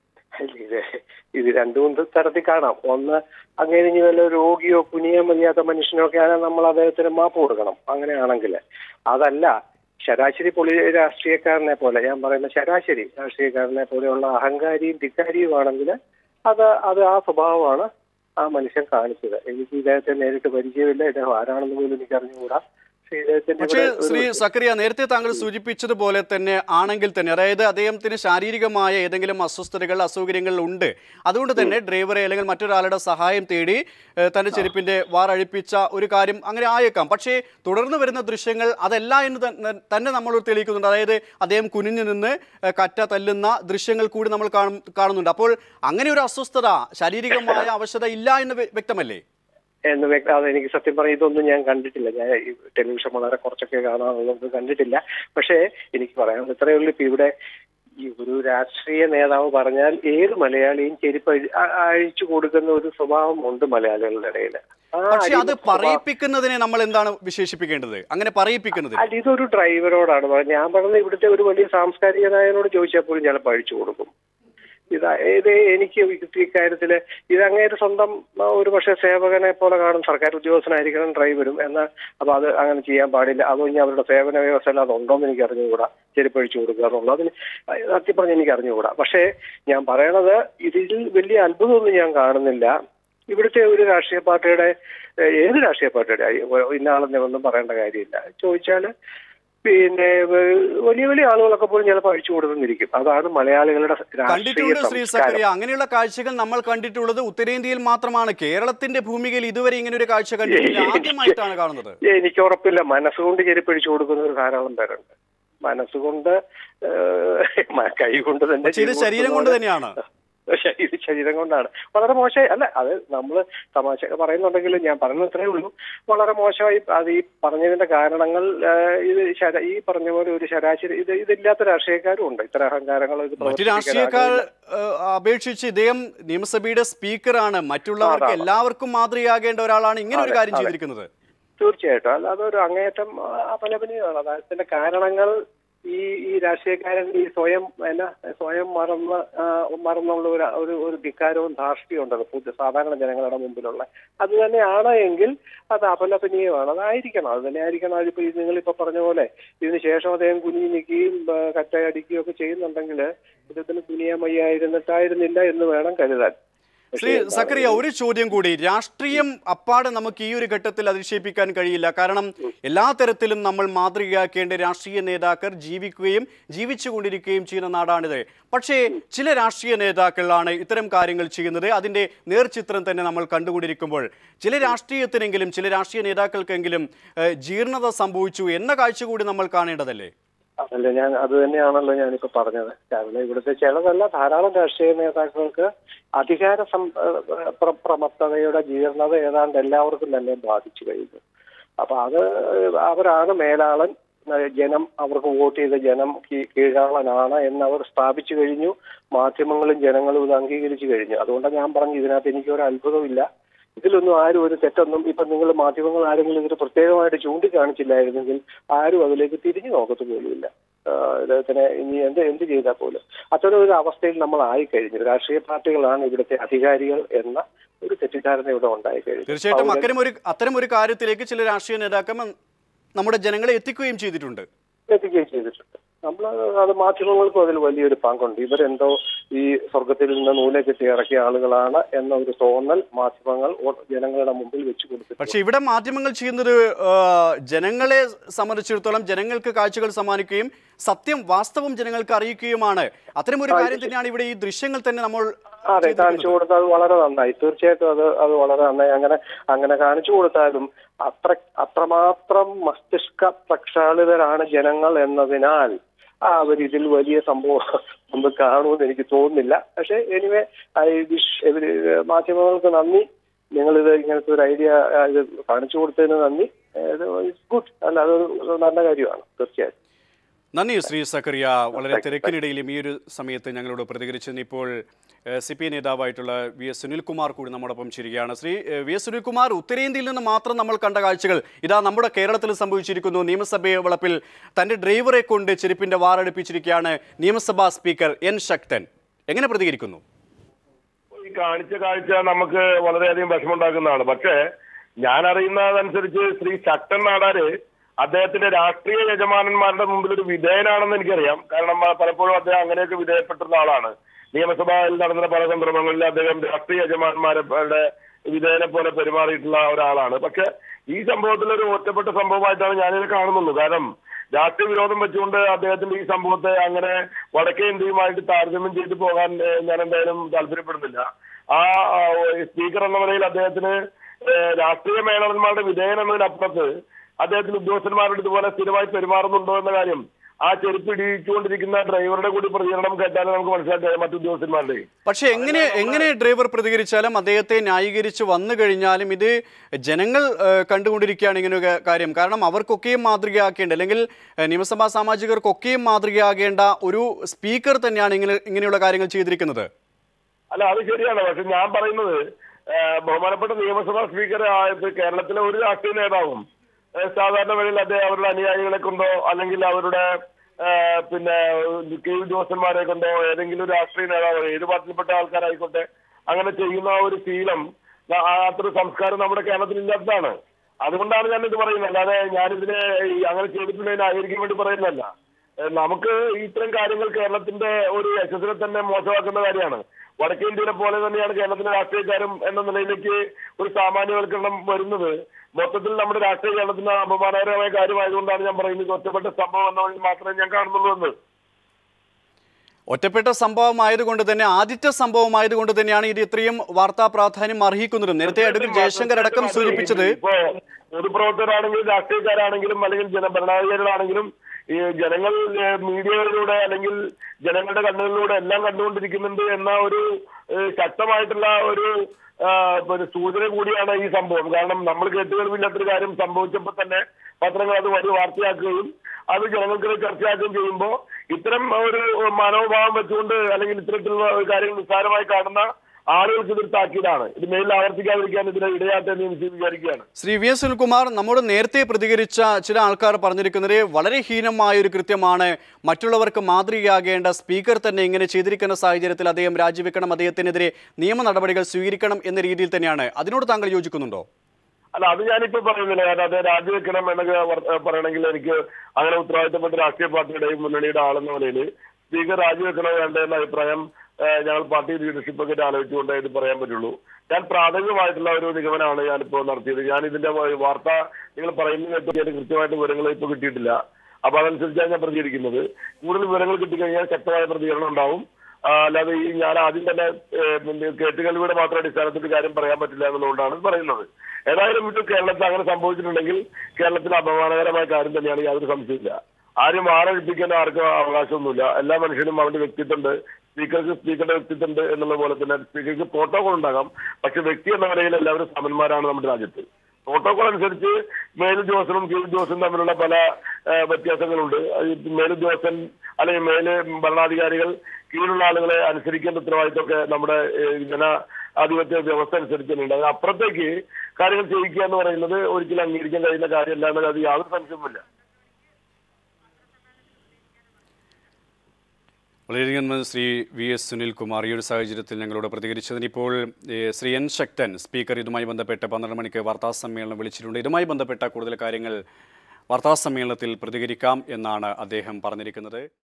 ഇത് ഇത് രണ്ടു മൂന്ന് തരത്തിൽ കാണാം ഒന്ന് അങ്ങനെ ഇനി വല്ല രോഗിയോ കുനിയാൻ വയ്യാത്ത മനുഷ്യനോ ഒക്കെ ആണെങ്കിൽ നമ്മൾ അദ്ദേഹത്തിന് മാപ്പ് കൊടുക്കണം അങ്ങനെയാണെങ്കിൽ അതല്ല ശരാശരി പൊളി രാഷ്ട്രീയക്കാരനെ പോലെ ഞാൻ പറയുന്ന ശരാശരി രാഷ്ട്രീയക്കാരനെ പോലെയുള്ള അഹങ്കാരിയും ധിക്കാരിയുമാണെങ്കിൽ അത് അത് ആ സ്വഭാവമാണ് ആ മനുഷ്യൻ കാണിച്ചത് എനിക്ക് ഇദ്ദേഹത്തെ നേരിട്ട് പരിചയമില്ല ഇദ്ദേഹം ആരാണെന്ന് പോലും എനിക്ക് അറിഞ്ഞുകൂടാ പക്ഷേ ഇദ്ദേഹത്തിന്റെ പക്ഷേ ഇവിടെ ഒരു- ശ്രീ സക്കറിയ നേരത്തെ താങ്കൾ സൂചിപ്പിച്ചതുപോലെ തന്നെ ആണെങ്കിൽ തന്നെ അതായത് അദ്ദേഹത്തിന് ശാരീരികമായ ഏതെങ്കിലും അസ്വസ്ഥതകൾ അസൗകര്യങ്ങൾ ഉണ്ട് അതുകൊണ്ട് തന്നെ ഡ്രൈവറെ അല്ലെങ്കിൽ മറ്റൊരാളുടെ സഹായം തേടി ഏഹ്, തന്റെ ചെരുപ്പിന്റെ വാർ അഴിപ്പിച്ച ഒരു കാര്യം അങ്ങനെ ആയേക്കാം പക്ഷേ തുടർന്ന് വരുന്ന ദൃശ്യങ്ങൾ അതല്ല എന്ന് തന്നെ- തന്നെ നമ്മൾ തെളിയിക്കുന്നുണ്ട് അതായത് അദ്ദേഹം കുനിഞ്ഞു നിന്ന് ഏഹ്, കറ്റ തല്ലുന്ന ദൃശ്യങ്ങൾ കൂടി നമ്മൾ കാണും- കാണുന്നുണ്ട് അപ്പോൾ അങ്ങനെ ഒരു അസ്വസ്ഥത ശാരീരികമായ അവശത ഇല്ല എന്ന് വ്യ- വ്യക്തമല്ലേ എന്ന് വ്യക്ത അത് എനിക്ക് സത്യം പറഞ്ഞ ഇതൊന്നും ഞാൻ കണ്ടിട്ടില്ല ഞാൻ ഈ ടെലിവിഷൻ വളരെ കുറച്ചൊക്കെ കാണാറുള്ളത് കണ്ടിട്ടില്ല പക്ഷേ എനിക്ക് പറയാൻ ഇത്രയേ ഉള്ളൂ ഇപ്പൊ ഇവിടെ ഈ ഒരു രാഷ്ട്രീയ നേതാവ് പറഞ്ഞാൽ ഏത് മലയാളിയും ചെരുപ്പ് അഴി- അ- അഴിച്ചു കൊടുക്കുന്ന ഒരു സ്വഭാവം ഉണ്ട് മലയാളികളുടെ ഇടയിൽ ആ പക്ഷെ അത് അടിമ സ്വഭാവം- പറയിപ്പിക്കുന്നതിനെ നമ്മൾ എന്താണ് വിശേഷിപ്പിക്കേണ്ടത് അങ്ങനെ പറയിപ്പിക്കുന്നതിന് അല്ല ഇതൊരു ഡ്രൈവറോടാണ് പറഞ്ഞത് ഞാൻ പറഞ്ഞത് ഇവിടുത്തെ ഒരു വലിയ സാംസ്കാരിക നായനോട് ചോദിച്ചാൽ പോലും ചിലപ്പോൾ അഴിച്ചു കൊടുക്കും ഇത് ഇത് എനിക്ക് ഇക്കാര്യത്തില് ഇത് അങ്ങേര് സ്വന്തം ആ, ഒരു പക്ഷേ സേവകനെ പോലെ കാണും സർക്കാർ ഉദ്യോഗസ്ഥനായിരിക്കണം ഡ്രൈവരും എന്നാൽ അപ്പൊ അത് അങ്ങനെ ചെയ്യാൻ പാടില്ല അതോ ഇനി അവരുടെ സേവന വ്യവസ്ഥ അല്ലാതെ ഉണ്ടോന്ന് എനിക്ക് അറിഞ്ഞുകൂടാ ചെരുപ്പഴിച്ചു കൊടുക്കുക എന്നുള്ളത് അതിന് സത്യം പറഞ്ഞ് എനിക്ക് അറിഞ്ഞുകൂടാ പക്ഷേ ഞാൻ പറയണത് ഇതിൽ വലിയ അത്ഭുതമൊന്നും ഞാൻ കാണുന്നില്ല ഇവിടുത്തെ ഒരു രാഷ്ട്രീയ പാർട്ടിയുടെ ഏഹ്, ഏത് രാഷ്ട്രീയ പാർട്ടിയുടെ ആയി- ഇന്നാളെന്നെ ഒന്നും പറയേണ്ട കാര്യമില്ല ചോദിച്ചാൽ പിന്നെ ഏഹ്, വലിയ വലിയ ആളുകളൊക്കെ പോലും ചിലപ്പോൾ അഴിച്ചു കൊടുക്കുന്നിരിക്കും അതാണ് മലയാളികളുടെ രാഷ്ട്രീയ കണ്ടിട്ടുണ്ട് ശ്രീ സംസ്കാരം സക്കറിയ അങ്ങനെയുള്ള കാഴ്ചകൾ നമ്മൾ കണ്ടിട്ടുള്ളത് ഉത്തരേന്ത്യയിൽ മാത്രമാണ് കേരളത്തിന്റെ ഭൂമികയിൽ ഇതുവരെ ഇങ്ങനെ ഒരു കാഴ്ച കണ്ടിട്ടില്ല ആദ്യമായിട്ടാണ് കാണുന്നത് എനിക്ക് ഉറപ്പില്ല മനസ്സുകൊണ്ട് ചെരുപ്പഴിച്ചു കൊടുക്കുന്ന ഒരു ധാരാളം പേരുണ്ട് മനസ്സുകൊണ്ട് ഏഹ്, മ- കൈ കൊണ്ട് തന്നെ പക്ഷേ ഇത് ചെയ്തു ശരീരം കൊണ്ട് കൊടുക്കുന്നവര് തന്നെയാണ് പക്ഷെ ഇത് ശരീരം കൊണ്ടാണ് വളരെ മോശമായി അല്ല അത് നമ്മൾ തമാശ പറയുന്നുണ്ടെങ്കിലും ഞാൻ പറയുന്നത് ഇത്രയേ ഉള്ളൂ വളരെ മോശമായി അത് ഈ പറഞ്ഞതിന്റെ കാരണങ്ങൾ ആ, ഇത് ശര- ഈ പറഞ്ഞ പോലെ ഒരു ശരാശരി ഇത് ഇതില്ലാത്ത രാഷ്ട്രീയക്കാരും ഉണ്ട് ഇത്തരം അഹങ്കാരങ്ങൾ ഇത് മറ്റു പ്രവർത്തിപ്പിക്കാൻ രാഷ്ട്രീയക്കാർ ആഗ്രഹിക്കുന്ന- ഏഹ്, അപേക്ഷിച്ച് ഇദ്ദേഹം നിയമസഭയുടെ സ്പീക്കറാണ് മറ്റുള്ളവർക്ക് അതാണ്. എല്ലാവർക്കും മാതൃകയാകേണ്ട ഒരാളാണ് ഇങ്ങനെ ഒരു അതെ, കാര്യം അതെ. ചെയ്തിരിക്കുന്നത് തീർച്ചയായിട്ടും അല്ല അതൊരു അങ്ങേയറ്റം ആ, അപലപനീയമാണ് അത് അതിന്റെ കാരണങ്ങൾ ഈ ഈ രാഷ്ട്രീയക്കാരൻ ഈ സ്വയം എന്നാ സ്വയം മറന്ന് ആ, മറന്നുള്ള ഒരു ഒരു ഒരു ധിക്കാരവും ധാർഷ്ട്യവും ഉണ്ടല്ലോ പുതിയ സാധാരണ ജനങ്ങളുടെ മുമ്പിലുള്ള അത് തന്നെയാണ് എങ്കിൽ അത് അപലപനീയമാണ് അതായിരിക്കണം അത് തന്നെ ആയിരിക്കണം അതിപ്പോ ഇത് നിങ്ങളിപ്പോ പറഞ്ഞ പോലെ ഇതിന് ശേഷം അദ്ദേഹം കുനിഞ്ഞു നിൽക്കുകയും ആ, കറ്റയടിക്കുകയും ഒക്കെ ചെയ്യുന്നുണ്ടെങ്കിൽ ഇദ്ദേഹത്തിന് കുനിയാൻ വയ്യായിരുന്നിട്ടായിരുന്നില്ല എന്ന് വേണം കരുതാൻ ശ്രീ സക്കറിയ ഒരു ചോദ്യം കൂടി രാഷ്ട്രീയം അപ്പാടെ നമുക്ക് ഈ ഒരു ഘട്ടത്തിൽ അധിക്ഷേപിക്കാൻ കഴിയില്ല കാരണം എല്ലാ തരത്തിലും നമ്മൾ മാതൃകയാക്കേണ്ട രാഷ്ട്രീയ നേതാക്കൾ ജീവിക്കുകയും ജീവിച്ചുകൊണ്ടിരിക്കുകയും ചെയ്യുന്ന നാടാണിത് പക്ഷേ ചില രാഷ്ട്രീയ നേതാക്കളാണ് ഇത്തരം കാര്യങ്ങൾ ചെയ്യുന്നത് അതിന്റെ നേർചിത്രം തന്നെ നമ്മൾ കണ്ടുകൊണ്ടിരിക്കുമ്പോൾ ചില രാഷ്ട്രീയത്തിനെങ്കിലും ചില രാഷ്ട്രീയ നേതാക്കൾക്കെങ്കിലും ഏഹ്, ജീർണത സംഭവിച്ചു എന്ന കാഴ്ച കൂടി നമ്മൾ കാണേണ്ടതല്ലേ അതല്ല ഞാൻ അത് തന്നെയാണല്ലോ ഞാനിപ്പോ പറഞ്ഞത് കാരണം ഇവിടുത്തെ ചിലതല്ല ധാരാളം രാഷ്ട്രീയ നേതാക്കൾക്ക് അധികാര സം ഏഹ് പ്ര- പ്രമത്തതയുടെ ജീർണത ഏതാണ്ട് എല്ലാവർക്കും തന്നെ ബാധിച്ചു കഴിഞ്ഞു അപ്പൊ അത് അവരാണ് മേലാളൻ ഏഹ് ജനം അവർക്ക് വോട്ട് ചെയ്ത ജനം കീ- കീഴാളനാണ് എന്നവർ സ്ഥാപിച്ചു കഴിഞ്ഞു മാധ്യമങ്ങളും ജനങ്ങളും ഇത് അംഗീകരിച്ചു കഴിഞ്ഞു അതുകൊണ്ടാണ് ഞാൻ പറഞ്ഞു ഇതിനകത്ത് എനിക്കൊരു അത്ഭുതമില്ല ഇതിലൊന്നും ആരും ഒരു തെറ്റൊന്നും ഇപ്പൊ നിങ്ങൾ മാധ്യമങ്ങൾ ആരെങ്കിലും ഇതിന് പ്രത്യേകമായിട്ട് ചൂണ്ടിക്കാണിച്ചില്ലായിരുന്നെങ്കിൽ ആരും അതിലേക്ക് തിരിഞ്ഞു നോക്കത്ത് പോലുമില്ല ആഹ് ഇദ്ദേഹത്തിനെ ഇനി എന്ത് എന്ത് ചെയ്താൽ പോലും അത്തരം ഒരു അവസ്ഥയിൽ നമ്മൾ ആയിക്കഴിഞ്ഞു രാഷ്ട്രീയ പാർട്ടികളാണ് ഇവിടുത്തെ അധികാരികൾ എന്ന ഒരു തെറ്റിദ്ധാരണ ഇവിടെ ഉണ്ടായി കഴിഞ്ഞു തീർച്ചയായിട്ടും അത്തരം ഒരു അത്തരം ഒരു കാര്യത്തിലേക്ക് ചില രാഷ്ട്രീയ നേതാക്കൾ നമ്മുടെ ജനങ്ങളെ എത്തിക്കുകയും ചെയ്തിട്ടുണ്ട് എത്തിക്കുകയും ചെയ്തിട്ടുണ്ട് നമ്മൾ അത് മാധ്യമങ്ങൾക്കും അതിൽ വലിയൊരു പങ്കുണ്ട് ഇവരെന്തോ ഈ സ്വർഗത്തിൽ നിന്ന് നൂലെ കെട്ടി ഇറക്കിയ ആളുകളാണ് എന്ന ഒരു തോന്നൽ മാധ്യമങ്ങൾ ഓ- ജനങ്ങളുടെ മുമ്പിൽ വെച്ചു കൊടുത്തിട്ടുണ്ട് പക്ഷേ ഇവിടെ മാധ്യമങ്ങൾ ചെയ്യുന്നത് ആ, ജനങ്ങളെ സംബന്ധിച്ചിടത്തോളം ജനങ്ങൾക്ക് കാഴ്ചകൾ സമ്മാനിക്കുകയും സത്യം വാസ്തവം ജനങ്ങൾക്ക് അറിയിക്കുകയുമാണ് അത്തരം ഒരു കാര്യം തന്നെയാണ് ഇവിടെ ഈ ദൃശ്യങ്ങൾ തന്നെ നമ്മൾ അതെ കാണിച്ചു കൊടുത്താൽ അത് വളരെ നന്നായി തീർച്ചയായിട്ടും അത് അത് വളരെ നന്നായി അങ്ങനെ അങ്ങനെ കാണിച്ചു കൊടുത്താലും അത്ര അത്രമാത്രം മസ്തിഷ്ക പ്രക്ഷാളിതരാണ് ജനങ്ങൾ എന്നതിനാൽ ആ അവർ ഇതിൽ വലിയ സംഭവം നമ്മൾ കാണുമെന്ന് എനിക്ക് തോന്നുന്നില്ല പക്ഷെ എനിവേ ഐ വിഷ് എവരി മാധ്യമങ്ങൾക്ക് നന്ദി നിങ്ങളിത് ഇങ്ങനത്തെ ഒരു ഐഡിയ ഇത് കാണിച്ചു കൊടുത്തതിന് നന്ദി ഇത് ഗുഡ് അല്ല അതൊരു നല്ല കാര്യമാണ് തീർച്ചയായിട്ടും നന്ദി ശ്രീ സക്കറിയ വളരെ തിരക്കിനിടയിലും ഈ ഒരു സമയത്ത് ഞങ്ങളോട് പ്രതികരിച്ചതിന് ഇപ്പോൾ സി പി നേതാവായിട്ടുള്ള വി എസ് സുനിൽകുമാർ കൂടി നമ്മോടൊപ്പം ചേരുകയാണ് ശ്രീ ഏഹ്, വി എസ് സുനിൽകുമാർ ഉത്തരേന്ത്യയിൽ നിന്ന് മാത്രം നമ്മൾ കണ്ട കാഴ്ചകൾ ഇതാ നമ്മുടെ കേരളത്തിൽ സംഭവിച്ചിരിക്കുന്നു നിയമസഭയെ വളപ്പിൽ തന്റെ ഡ്രൈവറെ കൊണ്ട് ചെരുപ്പിന്റെ വാറടുപ്പിച്ചിരിക്കുകയാണ് നിയമസഭാ സ്പീക്കർ എൻ ശക്തൻ എങ്ങനെ പ്രതികരിക്കുന്നു ഈ കാണിച്ച കാഴ്ച നമുക്ക് വളരെയധികം വിഷമമുണ്ടാക്കുന്നതാണ് പക്ഷേ ഞാൻ അറിയുന്നതനുസരിച്ച് ശ്രീ ശക്തൻ നാടാര് അദ്ദേഹത്തിന്റെ രാഷ്ട്രീയ യജമാനന്മാരുടെ മുമ്പിൽ ഒരു വിധേയനാണെന്ന് എനിക്കറിയാം കാരണം പ- പലപ്പോഴും അദ്ദേഹം അങ്ങനെയൊക്കെ വിധേയപ്പെട്ടിരുന്ന ആളാണ് നിയമസഭയിൽ നടന്ന പല സന്ദർഭങ്ങളിൽ അദ്ദേഹം രാഷ്ട്രീയ യജമാനന്മാരുടെ വിധേയനെ പോലെ പെരുമാറിയിട്ടുള്ള ഒരാളാണ് പക്ഷെ ഈ സംഭവത്തിൽ ഒരു ഒറ്റപ്പെട്ട സംഭവമായിട്ടാണ് ഞാനിത് കാണുന്നുള്ളൂ കാരണം രാഷ്ട്രീയ വിരോധം വെച്ചുകൊണ്ട് അദ്ദേഹത്തിന്റെ ഈ സംഭവത്തെ അങ്ങനെ വടക്കേ ഇന്ത്യയുമായിട്ട് താരതമ്യം ചെയ്തു പോകാൻ ഏഹ്, ഞാൻ എന്തായാലും താല്പര്യപ്പെടുന്നില്ല ആ ആ, സ്പീക്കർ എന്ന നിലയിൽ അദ്ദേഹത്തിന് ഏഹ്, രാഷ്ട്രീയ മേളവന്മാരുടെ വിധേയൻ എന്നതിനപ്പുറത്ത് അദ്ദേഹത്തിന് ഉദ്യോഗസ്ഥന്മാരോട് ഇതുപോലെ സ്ഥിരമായി പെരുമാറുന്നുണ്ടോ എന്ന കാര്യം ആ ചെരുപ്പ് ഇടിച്ചുകൊണ്ടിരിക്കുന്ന ഡ്രൈവറുടെ കൂടി പ്രതികരണം കേട്ടാൽ നമുക്ക് മനസ്സിലാക്കാം മറ്റു ഉദ്യോഗസ്ഥന്മാരുടെ പക്ഷേ എങ്ങനെ എങ്ങനെ ഡ്രൈവർ പ്രതികരിച്ചാലും അദ്ദേഹത്തെ ന്യായീകരിച്ച് വന്നു കഴിഞ്ഞാലും ഇത് ജനങ്ങൾ ഏഹ്, കണ്ടുകൊണ്ടിരിക്കുകയാണ് ഇങ്ങനെ ഒരു കാര്യം കാരണം അവർക്കൊക്കെയും മാതൃകയാക്കേണ്ട അല്ലെങ്കിൽ ഏഹ്, നിയമസഭാ സാമാജികർക്കൊക്കെയും മാതൃകയാകേണ്ട ഒരു സ്പീക്കർ തന്നെയാണ് ഇങ്ങനെ ഇങ്ങനെയുള്ള കാര്യങ്ങൾ ചെയ്തിരിക്കുന്നത് അല്ല അത് ശരിയാണ് പക്ഷെ ഞാൻ പറയുന്നത് ഏഹ്, ബഹുമാനപ്പെട്ട നിയമസഭാ സ്പീക്കർ ആയത് കേരളത്തിലെ ഒരു രാഷ്ട്രീയ നേതാവും ഏഹ്, സാധാരണ വഴിയിൽ അദ്ദേഹം അവരുടെ അനുയായികളെ കൊണ്ടോ അല്ലെങ്കിൽ അവരുടെ ഏഹ്, പിന്നെ കീഴ് ഉദ്യോഗസ്ഥന്മാരെ കൊണ്ടോ ഏതെങ്കിലും ഒരു രാഷ്ട്രീയ നേതാവ് ഏത് പാർട്ടിയിൽപ്പെട്ട ആൾക്കാരായിക്കോട്ടെ അങ്ങനെ ചെയ്യുന്ന ആ ഒരു ശീലം ആ അത്ര സംസ്കാരം നമ്മുടെ കേരളത്തിൽ ഇല്ലാത്തതാണ് അതുകൊണ്ടാണ് ഞാൻ ഇത് പറയുന്നത് അല്ലാതെ ഞാനിതിനെ ഈ അങ്ങനെ ചെയ്തിട്ടുള്ളതിനെ ആയിരിക്കും വേണ്ടി പറയുന്നതല്ല ഏഹ് നമുക്ക് ഇത്തരം കാര്യങ്ങൾ കേരളത്തിന്റെ ഒരു യശസ്സിനെ തന്നെ മോശമാക്കുന്ന കാര്യമാണ് വടക്കേ ഇന്ത്യയിലെ പോലെ തന്നെയാണ് കേരളത്തിലെ രാഷ്ട്രീയക്കാരും എന്ന നിലയിലേക്ക് ഒരു സാമാന്യവൽക്കരണം വരുന്നത് മൊത്തത്തിൽ നമ്മുടെ രാഷ്ട്രീയ കേരളത്തിന് അപമാനകരമായ കാര്യമായതുകൊണ്ടാണ് ഞാൻ പറയുന്നത് ഇത് ഒറ്റപ്പെട്ട സംഭവം എന്ന വഴി മാത്രമേ ഞാൻ കാണുന്നുള്ളൂ എന്ന് ഒറ്റപ്പെട്ട സംഭവമായതുകൊണ്ട് തന്നെ ആദ്യത്തെ സംഭവമായതുകൊണ്ട് തന്നെയാണ് ഇത് ഇത്രയും വാർത്താ പ്രാധാന്യം അർഹിക്കുന്നതും നേരത്തെ അഡ്വക്കേറ്റ് ജയശങ്കർ അടക്കം സൂചിപ്പിച്ചത് ഇപ്പോ പൊതുപ്രവർത്തകരാണെങ്കിലും രാഷ്ട്രീയക്കാരാണെങ്കിലും അല്ലെങ്കിൽ ജനഭരണാധികാരികളാണെങ്കിലും ഈ ജനങ്ങൾ ഏഹ്, മീഡിയകളിലൂടെ അല്ലെങ്കിൽ ജനങ്ങളുടെ കണ്ണുകളിലൂടെ എല്ലാം കണ്ടുകൊണ്ടിരിക്കുന്നുണ്ട് എന്ന ഒരു ഏഹ്, ശക്തമായിട്ടുള്ള ഒരു ആ, പിന്നെ സൂചന കൂടിയാണ് ഈ സംഭവം കാരണം നമ്മൾ കേട്ടുകേൾവില്ലാത്തൊരു കാര്യം സംഭവിച്ചപ്പോൾ തന്നെ പത്രങ്ങൾ അത് വലിയ വാർത്തയാക്കുകയും അത് ജനങ്ങൾക്കിടെ ചർച്ചയാക്കുകയും ചെയ്യുമ്പോൾ ഇത്തരം ഒരു മനോഭാവം വെച്ചുകൊണ്ട് അല്ലെങ്കിൽ ഇത്തരത്തിലുള്ള ഒരു കാര്യങ്ങൾ നിസ്സാരമായി കാണുന്ന ആളുകൾക്ക് ഇതൊരു താക്കീതാണ് ഇത് മേലിൽ ആവർത്തിക്കാതിരിക്കാൻ ഇതിനെ ഇടയാട്ടെന്ന് ഞാൻ വിചാരിക്കുകയാണ് ശ്രീ വി എസ് സുനിൽകുമാർ നമ്മോട് നേരത്തെ പ്രതികരിച്ച ചില ആൾക്കാർ പറഞ്ഞിരിക്കുന്നത് വളരെ ഹീനമായ ഒരു കൃത്യമാണ് മറ്റുള്ളവർക്ക് മാതൃകയാകേണ്ട സ്പീക്കർ തന്നെ ഇങ്ങനെ ചെയ്തിരിക്കുന്ന സാഹചര്യത്തിൽ അദ്ദേഹം രാജിവെക്കണം അദ്ദേഹത്തിനെതിരെ നിയമ നടപടികൾ സ്വീകരിക്കണം എന്ന രീതിയിൽ തന്നെയാണ് അതിനോട് താങ്കൾ യോജിക്കുന്നുണ്ടോ അല്ല അത് ഞാനിപ്പോ പറയുന്നില്ല കാരണം അത് രാജിവെക്കണം എന്നൊക്കെ വർ- ഏഹ് പറയണമെങ്കിൽ എനിക്ക് അങ്ങനെ ഉത്തരവാദിത്തപ്പെട്ട രാഷ്ട്രീയ പാർട്ടിയുടെയും മുന്നണിയുടെ ആളെന്ന നിലയിൽ സ്പീക്കർ രാജിവെക്കണോ വേണ്ട എന്ന അഭിപ്രായം ഏഹ് ഞങ്ങൾ പാർട്ടി ലീഡർഷിപ്പ് ഒക്കെ ആലോചിച്ചുകൊണ്ട് ഇത് പറയാൻ പറ്റുള്ളൂ ഞാൻ പ്രാഥമികമായിട്ടുള്ള ഒരു നിഗമനമാണ് ഞാനിപ്പോ നടത്തിയത് ഞാൻ ഇതിന്റെ വ- വാർത്ത നിങ്ങൾ പറയുന്നത് കേട്ട് കൃത്യമായിട്ട് വിവരങ്ങൾ ഇപ്പൊ കിട്ടിയിട്ടില്ല അപ്പൊ അതനുസരിച്ചാണ് ഞാൻ പ്രതികരിക്കുന്നത് കൂടുതൽ വിവരങ്ങൾ കിട്ടിക്കഴിഞ്ഞാൽ ശക്തമായ പ്രതികരണം ഉണ്ടാവും ആ, അല്ലാതെ ഈ ഞാൻ ആദ്യം തന്നെ ഏഹ്, പിന്നെ കേട്ടുകേൾവിയുടെ മാത്രം അടിസ്ഥാനത്തിൽ ഒരു കാര്യം പറയാൻ പറ്റില്ല എന്നുള്ളതുകൊണ്ടാണ് ഇത് പറയുന്നത് ഏതായാലും ഇത് കേരളത്തിൽ അങ്ങനെ സംഭവിച്ചിട്ടുണ്ടെങ്കിൽ കേരളത്തിൽ അപമാനകരമായ കാര്യം തന്നെയാണ് യാതൊരു സംശയമില്ല ആരും ആരഴിപ്പിക്കാൻ ആർക്കും അവകാശമൊന്നുമില്ല എല്ലാ മനുഷ്യനും അവന്റെ വ്യക്തിത്വമുണ്ട് സ്പീക്കർക്ക് സ്പീക്കറുടെ വ്യക്തിത്വമുണ്ട് എന്നുള്ള പോലെ തന്നെ സ്പീക്കർക്ക് പ്രോട്ടോകോൾ ഉണ്ടാകാം പക്ഷെ വ്യക്തി എന്ന നിലയിൽ എല്ലാവരും സമന്മാരാണ് നമ്മുടെ രാജ്യത്ത് പ്രോട്ടോകോൾ അനുസരിച്ച് മേലുദ്യോഗസ്ഥനും കീഴുദ്യോഗസ്ഥനും തമ്മിലുള്ള പല ആ, വ്യത്യാസങ്ങളുണ്ട് അത് ഈ മേലുദ്യോഗസ്ഥൻ അല്ലെങ്കിൽ മേല് ഭരണാധികാരികൾ കീഴിലുള്ള ആളുകളെ അനുസരിക്കേണ്ട ഉത്തരവാദിത്തമൊക്കെ നമ്മുടെ ഏ, ജനാധിപത്യ വ്യവസ്ഥ അനുസരിച്ച് തന്നെയുണ്ട് അതിന് അപ്പുറത്തേക്ക് കാര്യങ്ങൾ ചെയ്യിക്കുക എന്ന് പറയുന്നത് ഒരിക്കലും അംഗീകരിക്കാൻ കഴിയുന്ന കാര്യമല്ല എന്നത് അത് യാതൊരു സംശയവുമില്ല വളരെയധികം നന്ദി ശ്രീ വി എസ് സുനിൽകുമാർ ഈ ഒരു സാഹചര്യത്തിൽ ഞങ്ങളോട് പ്രതികരിച്ചതിന് ഇപ്പോൾ ഏ, ശ്രീ എൻ ശക്തൻ സ്പീക്കർ ഇതുമായി ബന്ധപ്പെട്ട് പന്ത്രണ്ട് മണിക്ക് വാർത്താ സമ്മേളനം വിളിച്ചിട്ടുണ്ട് ഇതുമായി ബന്ധപ്പെട്ട കൂടുതൽ കാര്യങ്ങൾ വാർത്താസമ്മേളനത്തിൽ പ്രതികരിക്കാം എന്നാണ് അദ്ദേഹം പറഞ്ഞിരിക്കുന്നത്